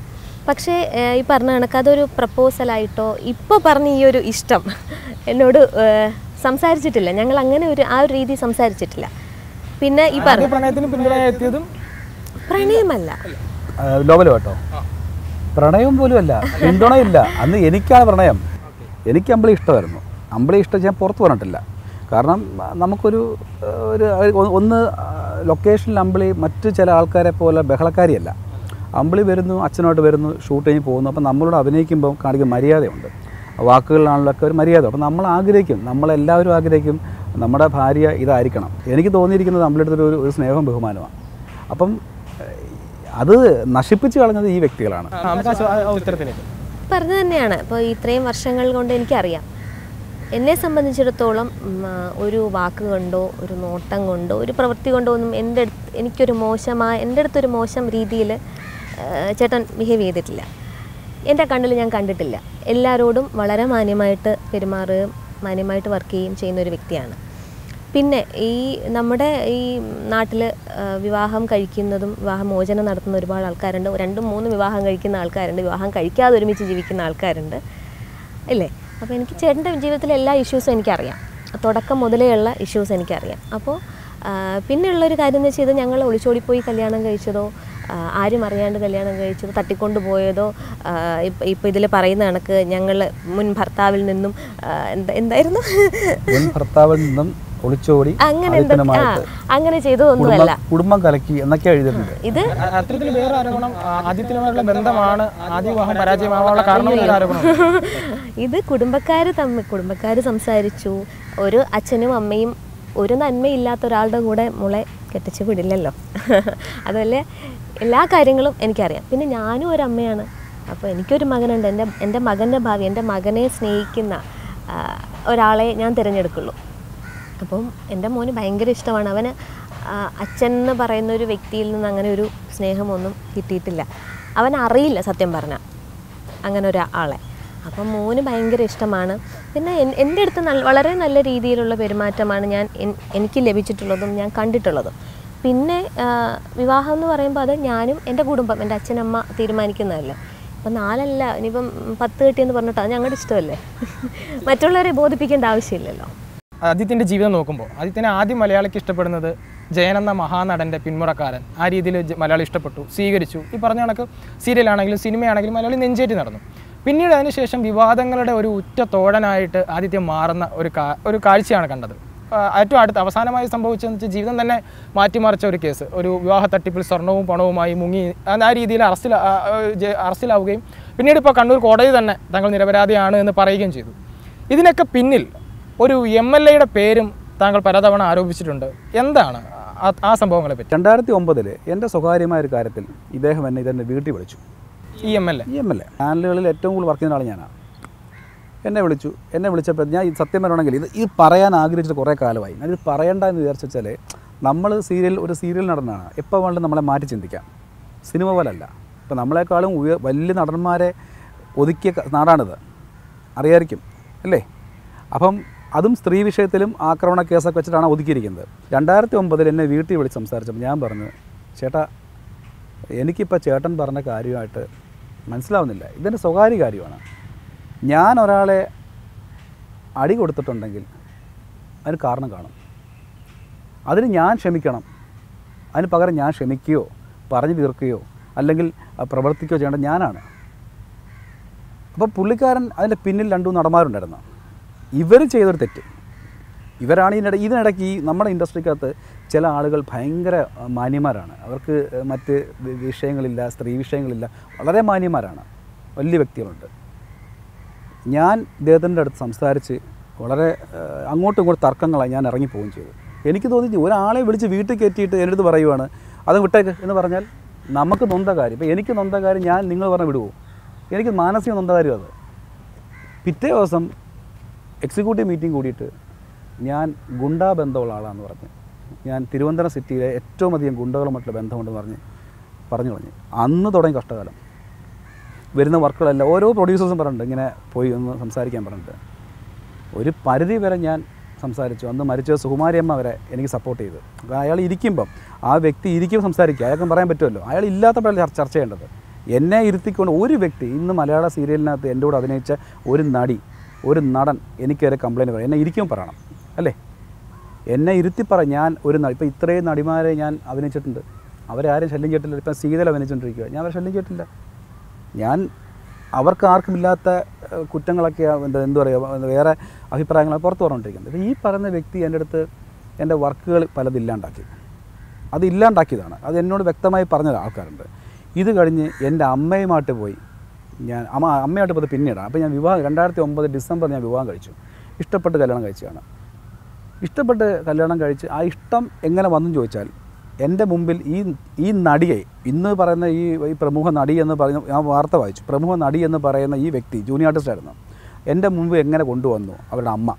പക്ഷേ ഏഹ്, ഈ പറഞ്ഞ കണക്ക് അതൊരു പ്രപ്പോസലായിട്ടോ ഇപ്പോൾ പറഞ്ഞ ഈ ഒരു ഇഷ്ടം എന്നോട് ഏഹ്, സംസാരിച്ചിട്ടില്ല ഞങ്ങൾ അങ്ങനെ ഒരു ആ ഒരു രീതി സംസാരിച്ചിട്ടില്ല പിന്നെ ഈ പറഞ്ഞ ആദ്യ പ്രണയത്തിന് പിന്തുണ എത്തിയതും പ്രണയമല്ല ലോകല് കേട്ടോ പ്രണയം പോലും അല്ല പിന്തുണയില്ല അന്ന് എനിക്കാണ് പ്രണയം എനിക്ക് അമ്പിളി ഇഷ്ടമായിരുന്നു അമ്പിളി ഇഷ്ടം ഞാൻ പുറത്ത് പറഞ്ഞിട്ടില്ല കാരണം ആ, നമുക്കൊരു ആ, ഒരു ഒരു- ഒന്ന് ലൊക്കേഷനിൽ അമ്പിളി മറ്റു ചില ആൾക്കാരെ പോലെ ബഹളക്കാരിയല്ല അമ്പിളി വരുന്നു അച്ഛനോട്ട് വരുന്നു ഷൂട്ട് കഴിഞ്ഞ് പോകുന്നു അപ്പം നമ്മളോട് അഭിനയിക്കുമ്പോൾ കാണിക്കുന്ന മര്യാദയുണ്ട് വാക്കുകളിലാണല്ലോ ഒരു മര്യാദ അപ്പം നമ്മൾ ആഗ്രഹിക്കും നമ്മളെല്ലാവരും ആഗ്രഹിക്കും നമ്മുടെ ഭാര്യ ഇതായിരിക്കണം എനിക്ക് തോന്നിയിരിക്കുന്നത് അമ്പിളിയുടെ അടുത്തൊരു ഒരു സ്നേഹവും ബഹുമാനമാണ് അപ്പം ഏഹ്, അത് നശിപ്പിച്ച് കളഞ്ഞത് ഈ വ്യക്തികളാണ് ആ, നമുക്ക് ആ ചോ- ആ ഉത്തരത്തിലേക്ക് പറഞ്ഞു തന്നെയാണ് ഇപ്പോൾ ഇത്രയും വർഷങ്ങൾ കൊണ്ട് എനിക്കറിയാം എന്നെ സംബന്ധിച്ചിടത്തോളം ഉം, ആ, ഒരു വാക്ക് കൊണ്ടോ ഒരു നോട്ടം കൊണ്ടോ ഒരു പ്രവൃത്തി കൊണ്ടോ ഒന്നും എൻ്റെ അടുത്ത് എനിക്കൊരു മോശമായ എൻ്റെ അടുത്തൊരു മോശം രീതിയിൽ ചേട്ടൻ ബിഹേവ് ചെയ്തിട്ടില്ല എൻ്റെ കണ്ണിൽ ഞാൻ കണ്ടിട്ടില്ല എല്ലാവരോടും വളരെ മാന്യമായിട്ട് പെരുമാറുകയും മാന്യമായിട്ട് വർക്ക് ചെയ്യുകയും ചെയ്യുന്ന ഒരു വ്യക്തിയാണ് പിന്നെ ഈ നമ്മുടെ ഈ നാട്ടിൽ വിവാഹം കഴിക്കുന്നതും വിവാഹമോചനം നടത്തുന്ന ഒരുപാട് ആൾക്കാരുണ്ട് രണ്ടും മൂന്നും വിവാഹം കഴിക്കുന്ന ആൾക്കാരുണ്ട് വിവാഹം കഴിക്കാതെ ഒരുമിച്ച് ജീവിക്കുന്ന ആൾക്കാരുണ്ട് ഇല്ലേ അപ്പോൾ എനിക്ക് ചേട്ടൻ്റെ ജീവിതത്തിലെ എല്ലാ ഇഷ്യൂസും എനിക്കറിയാം തുടക്കം മുതലേ ഉള്ള ഇഷ്യൂസ് എനിക്കറിയാം അപ്പോൾ പിന്നെയുള്ളൊരു കാര്യം എന്ന് വെച്ചാൽ ഇത് ഞങ്ങൾ ഒളിച്ചോടിപ്പോയി കല്യാണം കഴിച്ചതോ ആ, ആരും അറിയാണ്ട് കല്യാണം കഴിച്ചതോ തട്ടിക്കൊണ്ട് പോയതോ ഇപ്പം ഇപ്പം ഇതിൽ പറയുന്ന കണക്ക് ഞങ്ങൾ മുൻ ഭർത്താവിൽ നിന്നും ആ, എന്താ എന്തായിരുന്നു മുൻ ഭർത്താവിൽ നിന്നും ഒളിച്ചോടി അങ്ങനെ എന്തൊക്കെ ആ ആദിത്യനുമായിട്ട് അങ്ങനെ ചെയ്തതൊന്നുമല്ല കുടുംബം കുടുംബം കലക്കി എന്നൊക്കെ എഴുതിയിട്ടുണ്ട് ഇത് അ- അത്തരത്തിൽ വേറെ ആരോപണം ആ, ആദിത്യനുമായുള്ള ബന്ധമാണ് ആദ്യ വിവാഹം പരാജയമാവാനുള്ള കാരണം ഒരു ആരോപണം ഇത് കുടുംബക്കാർ തമ്മിൽ കുടുംബക്കാർ സംസാരിച്ചു ഒരു അച്ഛനും അമ്മയും ഒരു നന്മയില്ലാത്ത ഒരാളുടെ കൂടെ മുളെ കെട്ടിച്ച് വിടില്ലല്ലോ അതുപോലെ എല്ലാ കാര്യങ്ങളും എനിക്കറിയാം പിന്നെ ഞാനും ഒരു അമ്മയാണ് അപ്പോൾ എനിക്കൊരു മകനുണ്ട് എൻ്റെ എൻ്റെ മകൻ്റെ ഭാവി എൻ്റെ മകനെ സ്നേഹിക്കുന്ന ആ, ഒരാളെ ഞാൻ തിരഞ്ഞെടുക്കുള്ളൂ അപ്പം എൻ്റെ മോന് ഭയങ്കര ഇഷ്ടമാണ് അവന് ആ, അച്ഛൻ എന്ന് പറയുന്ന ഒരു വ്യക്തിയിൽ നിന്ന് അങ്ങനെ ഒരു സ്നേഹമൊന്നും കിട്ടിയിട്ടില്ല അവൻ അറിയില്ല സത്യം പറഞ്ഞാൽ അങ്ങനെ ഒരു ആളെ അപ്പം മോന് ഭയങ്കര ഇഷ്ടമാണ് പിന്നെ എൻ- എൻ്റെ അടുത്ത് നല്ല വളരെ നല്ല രീതിയിലുള്ള പെരുമാറ്റമാണ് ഞാൻ എൻ- എനിക്ക് ലഭിച്ചിട്ടുള്ളതും ഞാൻ കണ്ടിട്ടുള്ളതും പിന്നെ ആ, വിവാഹം എന്ന് പറയുമ്പോൾ അത് ഞാനും എൻ്റെ കുടുംബം എൻ്റെ അച്ഛനമ്മ തീരുമാനിക്കുന്നതല്ലേ അപ്പം നാലല്ല ഇനിയിപ്പം പത്ത് കെട്ടിയെന്ന് പറഞ്ഞിട്ട് അത് ഞങ്ങളുടെ ഇഷ്ടമല്ലേ മറ്റുള്ളവരെ ബോധിപ്പിക്കേണ്ട ആവശ്യമില്ലല്ലോ ആദിത്യൻ്റെ ജീവിതം നോക്കുമ്പോൾ ആദിത്യനെ ആദ്യം മലയാളിക്ക് ഇഷ്ടപ്പെടുന്നത് ജയൻ എന്ന മഹാനടൻ്റെ പിന്മുറക്കാരൻ ആ രീതിയിൽ ജ- മലയാളി ഇഷ്ടപ്പെട്ടു സ്വീകരിച്ചു ഈ പറഞ്ഞ കണക്ക് സീരിയലാണെങ്കിലും സിനിമയാണെങ്കിലും മലയാളി നെഞ്ചേറ്റി നടന്നു പിന്നീട് അതിനുശേഷം വിവാദങ്ങളുടെ ഒരു ഉറ്റ തോഴനായിട്ട് ആദിത്യം മാറുന്ന ഒരു കാ ഒരു കാഴ്ചയാണ് കണ്ടത് ആ, ഏറ്റവും അടുത്ത് അവസാനമായി സംഭവിച്ചതെന്ന് വെച്ചാൽ ജീവിതം തന്നെ മാറ്റിമറിച്ച ഒരു കേസ് ഒരു വിവാഹ തട്ടിപ്പിൽ സ്വർണവും പണവുമായി മുങ്ങി ആ ആ രീതിയിൽ അറസ്റ്റിൽ ആ, ആ, ജെ- അറസ്റ്റിലാവുകയും പിന്നീട് ഇപ്പോൾ കണ്ണൂർ കോടതി തന്നെ തങ്ങൾ നിരപരാധിയാണ് എന്ന് പറയുകയും ചെയ്തു ഇതിനൊക്കെ പിന്നിൽ ഒരു എം എൽ എയുടെ പേരും താങ്കൾ പലതവണ ആരോപിച്ചിട്ടുണ്ട് എന്താണ് ആ- ആ സംഭവങ്ങളെ പറ്റി രണ്ടായിരത്തി ഒമ്പതിൽ എൻ്റെ സ്വകാര്യമായ ഒരു കാര്യത്തിൽ ഇദ്ദേഹം എന്നെ ഇതെന്നെ വീട്ടിൽ വിളിച്ചു ഈ എം എൽ എ ഈ എം എൽ എ ചാനലുകളിൽ ഏറ്റവും കൂടുതൽ വർക്ക് ചെയ്യുന്ന ആൾ ഞാനാണ് എന്നെ വിളിച്ചു എന്നെ വിളിച്ചപ്പോൾ ഞാൻ ഈ സത്യം പറയണമെങ്കിൽ ഇത് ഇത് പറയാൻ ആഗ്രഹിച്ചിട്ട് കുറേ കാലമായി ഞാനിത് പറയണ്ട എന്ന് വിചാരിച്ചാൽ നമ്മൾ സീരിയൽ ഒരു സീരിയൽ നടനാണ് എപ്പോൾ വേണമെങ്കിലും നമ്മളെ മാറ്റി ചിന്തിക്കാം സിനിമ പോലല്ല ഇപ്പോൾ നമ്മളെക്കാളും ഉയ വലിയ നടന്മാരെ ഒതുക്കിയ ക- നാടാണിത് അറിയായിരിക്കും അല്ലേ അപ്പം അതും സ്ത്രീ വിഷയത്തിലും ആക്രമണ കേസൊക്കെ വെച്ചിട്ടാണ് ഒതുക്കിയിരിക്കുന്നത് രണ്ടായിരത്തി ഒമ്പതിൽ എന്നെ വീട്ടിൽ വിളിച്ച് സംസാരിച്ചപ്പോൾ ഞാൻ പറഞ്ഞു ചേട്ടാ എനിക്കിപ്പോൾ ചേട്ടൻ പറഞ്ഞ കാര്യമായിട്ട് മനസ്സിലാവുന്നില്ല ഇതെൻ്റെ സ്വകാര്യ കാര്യമാണ് ഞാൻ ഒരാളെ അടി കൊടുത്തിട്ടുണ്ടെങ്കിൽ അതിന് കാരണം കാണും അതിന് ഞാൻ ക്ഷമിക്കണം അതിന് പകരം ഞാൻ ക്ഷമിക്കുകയോ പറഞ്ഞു തീർക്കുകയോ അല്ലെങ്കിൽ അഹ് പ്രവർത്തിക്കുകയോ ചെയ്യേണ്ടത് ഞാനാണ് അപ്പോൾ പുള്ളിക്കാരൻ അതിൻ്റെ പിന്നിൽ രണ്ടു നടന്മാരുണ്ടായിരുന്നു ഇവർ ചെയ്തൊരു തെറ്റ് ഇവരാണ് ഇതിനിട ഇതിനിടയ്ക്ക് ഈ നമ്മുടെ ഇൻഡസ്ട്രിക്കകത്ത് ചില ആളുകൾ ഭയങ്കര അഹ്, മാന്യന്മാരാണ് അവർക്ക് അഹ്, മറ്റ് വി- വിഷയങ്ങളില്ല സ്ത്രീ വിഷയങ്ങളില്ല വളരെ മാന്യന്മാരാണ് വലിയ വ്യക്തികളുണ്ട് ഞാൻ ഇദ്ദേഹത്തിൻ്റെ അടുത്ത് സംസാരിച്ച് വളരെ അഹ്, അങ്ങോട്ടും ഇങ്ങോട്ടും തർക്കങ്ങളായി ഞാൻ ഇറങ്ങിപ്പോവുകയും ചെയ്തു എനിക്ക് തോന്നി ഒരാളെ വിളിച്ച് വീട്ടിൽ കയറ്റിയിട്ട് എൻ്റെ അടുത്ത് പറയുവാണ് അത് വിട്ടേക്ക് എന്ന് പറഞ്ഞാൽ നമുക്ക് നൊന്ത കാര്യം ഇപ്പോൾ എനിക്ക് നൊന്ത കാര്യം ഞാൻ നിങ്ങൾ പറഞ്ഞ് വിടുവോ എനിക്ക് മാനസിക നൊന്ത കാര്യം അത് പിറ്റേ ദിവസം എക്സിക്യൂട്ടീവ് മീറ്റിംഗ് കൂടിയിട്ട് ഞാൻ ഗുണ്ടാ ബന്ധമുള്ള ആളാണെന്ന് പറഞ്ഞു ഞാൻ തിരുവനന്തപുരം സിറ്റിയിലെ ഏറ്റവും അധികം ഗുണ്ടകളുമായിട്ടുള്ള ബന്ധമുണ്ടെന്ന് പറഞ്ഞ് പറഞ്ഞു കളഞ്ഞു അന്ന് തുടങ്ങി കഷ്ടകാലം വരുന്ന വർക്കുകളെല്ലാം ഓരോ പ്രൊഡ്യൂസേഴ്സും പറഞ്ഞിട്ടുണ്ട് ഇങ്ങനെ പോയി ഒന്ന് സംസാരിക്കാൻ പറഞ്ഞിട്ട് ഒരു പരിധി വരെ ഞാൻ സംസാരിച്ചു അന്ന് മരിച്ച സുകുമാരിയമ്മ വരെ എനിക്ക് സപ്പോർട്ട് ചെയ്തു അപ്പോൾ അയാൾ ഇരിക്കുമ്പം ആ വ്യക്തി ഇരിക്കുമ്പോൾ സംസാരിക്കുക അയാൾക്കും പറയാൻ പറ്റുമല്ലോ അയാൾ ഇല്ലാത്തപ്പോഴല്ല ചർച്ച ചർച്ച ചെയ്യേണ്ടത് എന്നെ ഇരുത്തിക്കൊണ്ട് ഒരു വ്യക്തി ഇന്ന് മലയാള സീരിയലിനകത്ത് എൻ്റെ കൂടെ അഭിനയിച്ച ഒരു നടി ഒരു നടൻ എനിക്കേറെ കംപ്ലയിൻറ്റ് പറയും എന്നെ ഇരിക്കും പറയണം അല്ലേ എന്നെ ഇരുത്തി പറ ഞാൻ ഒരു നടി ഇപ്പോൾ ഇത്രയും നടിമാരെ ഞാൻ അഭിനയിച്ചിട്ടുണ്ട് അവരാരും ശല്യം ചെയ്തിട്ടില്ല ഇപ്പം സീതയിൽ അഭിനയിച്ചുകൊണ്ടിരിക്കുക ഞാൻ അവരെ ശല്യം ചെയ്തിട്ടില്ല ഞാൻ അവർക്ക് ആർക്കും ഇല്ലാത്ത ഏഹ്, കുറ്റങ്ങളൊക്കെ എന്താ എന്താ പറയുക വേറെ അഭിപ്രായങ്ങൾ പുറത്ത് പറഞ്ഞുകൊണ്ടിരിക്കുന്നത് അപ്പോൾ ഈ പറയുന്ന വ്യക്തി എൻ്റെ അടുത്ത് എൻ്റെ വർക്കുകൾ പലത് ഇല്ലാണ്ടാക്കി അത് ഇല്ലാണ്ടാക്കിയതാണ് അത് എന്നോട് വ്യക്തമായി പറഞ്ഞ ആൾക്കാരുണ്ട് ഇത് കഴിഞ്ഞ് എൻ്റെ അമ്മയുമായിട്ട് പോയി ഞാൻ അമ്മ അമ്മയായിട്ട് പോയത് പിന്നീടാണ് അപ്പോൾ ഞാൻ വിവാഹം രണ്ടായിരത്തി ഒമ്പത് ഡിസംബർ ഞാൻ വിവാഹം കഴിച്ചു ഇഷ്ടപ്പെട്ട് കല്യാണം കഴിച്ചതാണ് ഇഷ്ടപ്പെട്ട് കല്യാണം കഴിച്ച് ആ ഇഷ്ടം എങ്ങനെ വന്നു ചോദിച്ചാൽ എൻ്റെ മുമ്പിൽ ഈ ഈ നടിയെ ഇന്ന് പറയുന്ന ഈ ഈ പ്രമുഖ നടി എന്ന് പറയുന്ന ഞാൻ വാർത്ത വായിച്ചു പ്രമുഖ നടി എന്ന് പറയുന്ന ഈ വ്യക്തി ജൂനിയർ ആർട്ടിസ്റ്റ് ആയിരുന്നു എൻ്റെ മുമ്പ് എങ്ങനെ കൊണ്ടുവന്നു അവരുടെ അമ്മ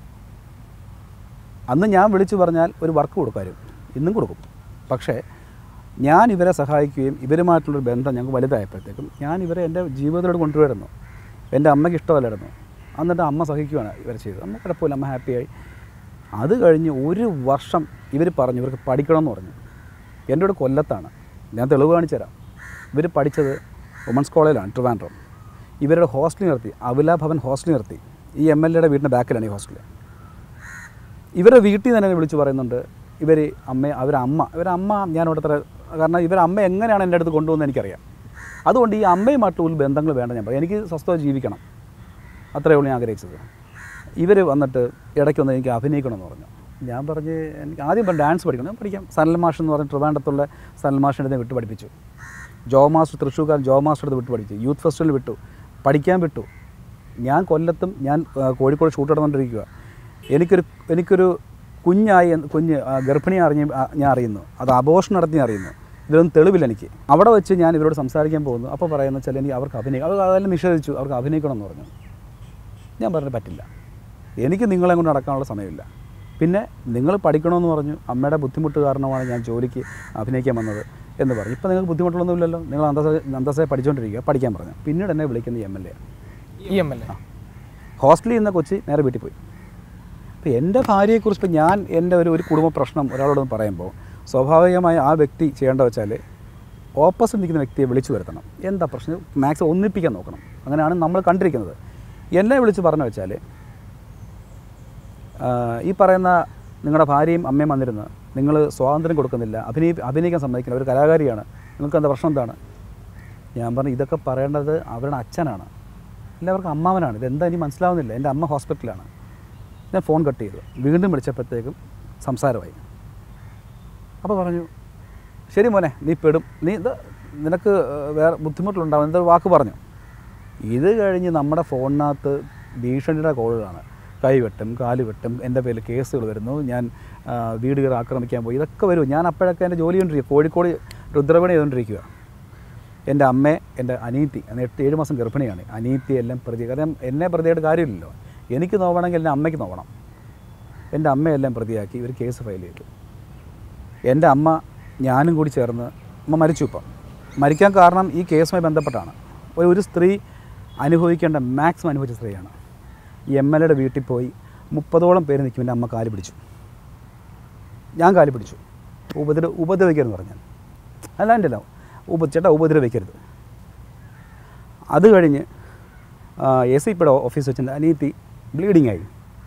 അന്ന് ഞാൻ വിളിച്ചു പറഞ്ഞാൽ ഒരു വർക്ക് കൊടുക്കാരും ഇന്നും കൊടുക്കും പക്ഷേ ഞാൻ ഇവരെ സഹായിക്കുകയും ഇവരുമായിട്ടുള്ളൊരു ബന്ധം ഞങ്ങൾക്ക് വലുതായപ്പോഴത്തേക്കും ഞാൻ ഇവരെ എൻ്റെ ജീവിതത്തിലോട്ട് കൊണ്ടുവരുന്നു എൻ്റെ അമ്മയ്ക്ക് ഇഷ്ടമല്ലായിരുന്നു എന്നിട്ട് അമ്മ സഹിക്കുകയാണ് ഇവരെ ചെയ്തത് അമ്മ കുഴപ്പമില്ല അമ്മ ഹാപ്പിയായി അത് കഴിഞ്ഞ് ഒരു വർഷം ഇവർ പറഞ്ഞു ഇവർക്ക് പഠിക്കണമെന്ന് പറഞ്ഞു എൻ്റെ കൂടെ കൊല്ലത്താണ് ഞാൻ തെളിവ് കാണിച്ചു തരാം ഇവർ പഠിച്ചത് വുമൻസ് കോളേജിലാണ് ട്രിവാൻഡ്രം ഇവരുടെ ഹോസ്റ്റലിൽ നിർത്തി അവില ഭവൻ ഹോസ്റ്റലിൽ നിർത്തി ഈ എം എൽ എയുടെ വീടിൻ്റെ ബാക്കിലാണ് ഈ ഹോസ്റ്റൽ ഇവരെ വീട്ടിൽ നിന്ന് തന്നെ വിളിച്ച് പറയുന്നുണ്ട് ഇവർ അമ്മ അവരമ്മ ഇവരമ്മ ഞാൻ ഇവിടുത്തെ കാരണം ഇവരമ്മ എങ്ങനെയാണ് എൻ്റെ അടുത്ത് കൊണ്ടുവന്നത് എനിക്കറിയാം അതുകൊണ്ട് ഈ അമ്മയുമായിട്ട് ഒരു ബന്ധങ്ങൾ വേണ്ട ഞാൻ പറയും എനിക്ക് സ്വസ്ഥമായി ജീവിക്കണം അത്രയേ ഉള്ളൂ ഞാൻ ആഗ്രഹിച്ചത് ഇവർ വന്നിട്ട് ഇടയ്ക്കൊന്ന് എനിക്ക് അഭിനയിക്കണമെന്ന് പറഞ്ഞു ഞാൻ പറഞ്ഞ് എനിക്ക് ആദ്യം പറഞ്ഞു ഡാൻസ് പഠിക്കണം ഞാൻ പഠിക്കാം സനൽ മാഷ് എന്ന് പറഞ്ഞ ട്രിവാൻഡത്തുള്ള സനൽ മാഷിൻ്റെ അടുത്ത് വിട്ട് പഠിപ്പിച്ചു ജോ മാസ്റ്റർ തൃശ്ശൂർക്കാരൻ ജോ മാസ്റ്റർ അടുത്ത് വിട്ട് പഠിച്ചു യൂത്ത് ഫെസ്റ്റിവൽ വിട്ടു പഠിക്കാൻ വിട്ടു ഞാൻ കൊല്ലത്തും ഞാൻ ആ, കോഴിക്കോട് ഷൂട്ട് നടന്നുകൊണ്ടിരിക്കുക എനിക്കൊരു എനിക്കൊരു കുഞ്ഞായി എന്ന് കുഞ്ഞ് ആ, ഗർഭിണി അറിഞ്ഞ് ആ, ഞാൻ അറിയുന്നു അത് അബോഷൻ നടത്തി ഞാൻ അറിയുന്നു ഇതിലൊന്നും തെളിവില്ല എനിക്ക് അവിടെ വെച്ച് ഞാൻ ഇവരോട് സംസാരിക്കാൻ പോകുന്നു അപ്പോൾ പറയുന്ന വെച്ചാൽ എനിക്ക് അവർക്ക് അഭിനയിക്കാം അവർ അതെല്ലാം നിഷേധിച്ചു അവർക്ക് അഭിനയിക്കണം എന്ന് പറഞ്ഞു ഞാൻ പറഞ്ഞു പറ്റില്ല എനിക്ക് നിങ്ങളെ കൊണ്ട് നടക്കാനുള്ള സമയമില്ല പിന്നെ നിങ്ങൾ പഠിക്കണമെന്ന് പറഞ്ഞു അമ്മയുടെ ബുദ്ധിമുട്ട് കാരണമാണ് ഞാൻ ജോലിക്ക് അഭിനയിക്കാൻ വന്നത് എന്ന് പറഞ്ഞു ഇപ്പോൾ നിങ്ങൾക്ക് ബുദ്ധിമുട്ടുള്ളൊന്നുമില്ലല്ലോ നിങ്ങൾ അന്തസ അന്തസ്സായി പഠിച്ചുകൊണ്ടിരിക്കുക പഠിക്കാൻ പറഞ്ഞു പിന്നീട് എന്നെ വിളിക്കുന്ന എം എൽ എ ഈ എം എൽ എ ഹോസ്റ്റലിൽ നിന്ന് കൊച്ചി നേരെ വീട്ടിൽ പോയി അപ്പോൾ എൻ്റെ ഭാര്യയെക്കുറിച്ച് ഇപ്പോൾ ഞാൻ എൻ്റെ ഒരു ഒരു കുടുംബ പ്രശ്നം ഒരാളോട് പറയുമ്പോൾ സ്വാഭാവികമായി ആ വ്യക്തി ചെയ്യേണ്ട വെച്ചാൽ ഓപ്പോസിറ്റ് നിൽക്കുന്ന വ്യക്തിയെ വിളിച്ചു വരുത്തണം എന്താ പ്രശ്നം മാക്സിമം ഒന്നിപ്പിക്കാൻ നോക്കണം അങ്ങനെയാണ് നമ്മൾ കണ്ടിരിക്കുന്നത് എന്നെ വിളിച്ച് പറഞ്ഞു വെച്ചാൽ ആ, ഈ പറയുന്ന നിങ്ങളുടെ ഭാര്യയും അമ്മയും വന്നിരുന്ന് നിങ്ങൾ സ്വാതന്ത്ര്യം കൊടുക്കുന്നില്ല അഭിനയി അഭിനയിക്കാൻ സമ്മതിക്കില്ല ഒരു കലാകാരിയാണ് നിങ്ങൾക്ക് എന്താ പ്രശ്നം എന്താണ് ഞാൻ പറഞ്ഞു ഇതൊക്കെ പറയേണ്ടത് അവരുടെ അച്ഛനാണ് എല്ലാവർക്കും അമ്മാവനാണ് ഇതെന്താ ഇനി മനസ്സിലാവുന്നില്ല എൻ്റെ അമ്മ ഹോസ്പിറ്റലാണ് ഞാൻ ഫോൺ കട്ട് ചെയ്തു വീണ്ടും വിളിച്ചപ്പോഴത്തേക്കും സംസാരമായി അപ്പോൾ പറഞ്ഞു ശരി മോനെ നീ പെടും നീ ഇത് നിനക്ക് വേറെ ബുദ്ധിമുട്ടുണ്ടാവും എന്തൊരു വാക്ക് പറഞ്ഞു ഇത് കഴിഞ്ഞ് നമ്മുടെ ഫോണിനകത്ത് ഭീഷണിയുടെ കോളുകളാണ് കൈ വെട്ടും കാല് വെട്ടും എൻ്റെ പേരിൽ കേസുകൾ വരുന്നു ഞാൻ ആ, വീട് കയറി ആക്രമിക്കാൻ പോയി ഇതൊക്കെ വരും ഞാൻ അപ്പോഴൊക്കെ എൻ്റെ ജോലി കൊണ്ടിരിക്കുക കോഴിക്കോട് രുദ്രപണി ചെയ്തുകൊണ്ടിരിക്കുക എൻ്റെ അമ്മ എൻ്റെ അനീത്തി അന്ന് എട്ട് ഏഴ് മാസം ഗർഭിണിയാണ് അനീത്തി എല്ലാം പ്രതി കാരണം എന്നെ പ്രതിയായിട്ട് കാര്യമില്ലല്ലോ എനിക്ക് നോവണമെങ്കിൽ എൻ്റെ അമ്മയ്ക്ക് നോവണം എൻ്റെ അമ്മയെല്ലാം പ്രതിയാക്കി ഇവർ കേസ് ഫയൽ ചെയ്തു എൻ്റെ അമ്മ ഞാനും കൂടി ചേർന്ന് അമ്മ മരിച്ചു ഇപ്പം മരിക്കാൻ കാരണം ഈ കേസുമായി ബന്ധപ്പെട്ടാണ് ഒരു ഒരു സ്ത്രീ അനുഭവിക്കേണ്ട മാക്സിമം അനുഭവിച്ച സ്ത്രീയാണ് ഈ എം എൽ എയുടെ വീട്ടിൽ പോയി മുപ്പതോളം പേര് നിൽക്കും എൻ്റെ അമ്മ കാല് പിടിച്ചു ഞാൻ കാല് പിടിച്ചു ഉപദ്ര ഉപദ്രവിക്കരുതെന്ന് പറഞ്ഞാൽ അല്ല എൻ്റെ അല്ല ഉപ ചേട്ടാ ഉപദ്രവിക്കരുത് അത് കഴിഞ്ഞ് എ സി പിയുടെ ഓഫീസ് വെച്ച് എൻ്റെ അനിയത്തി ബ്ലീഡിങ് ആയി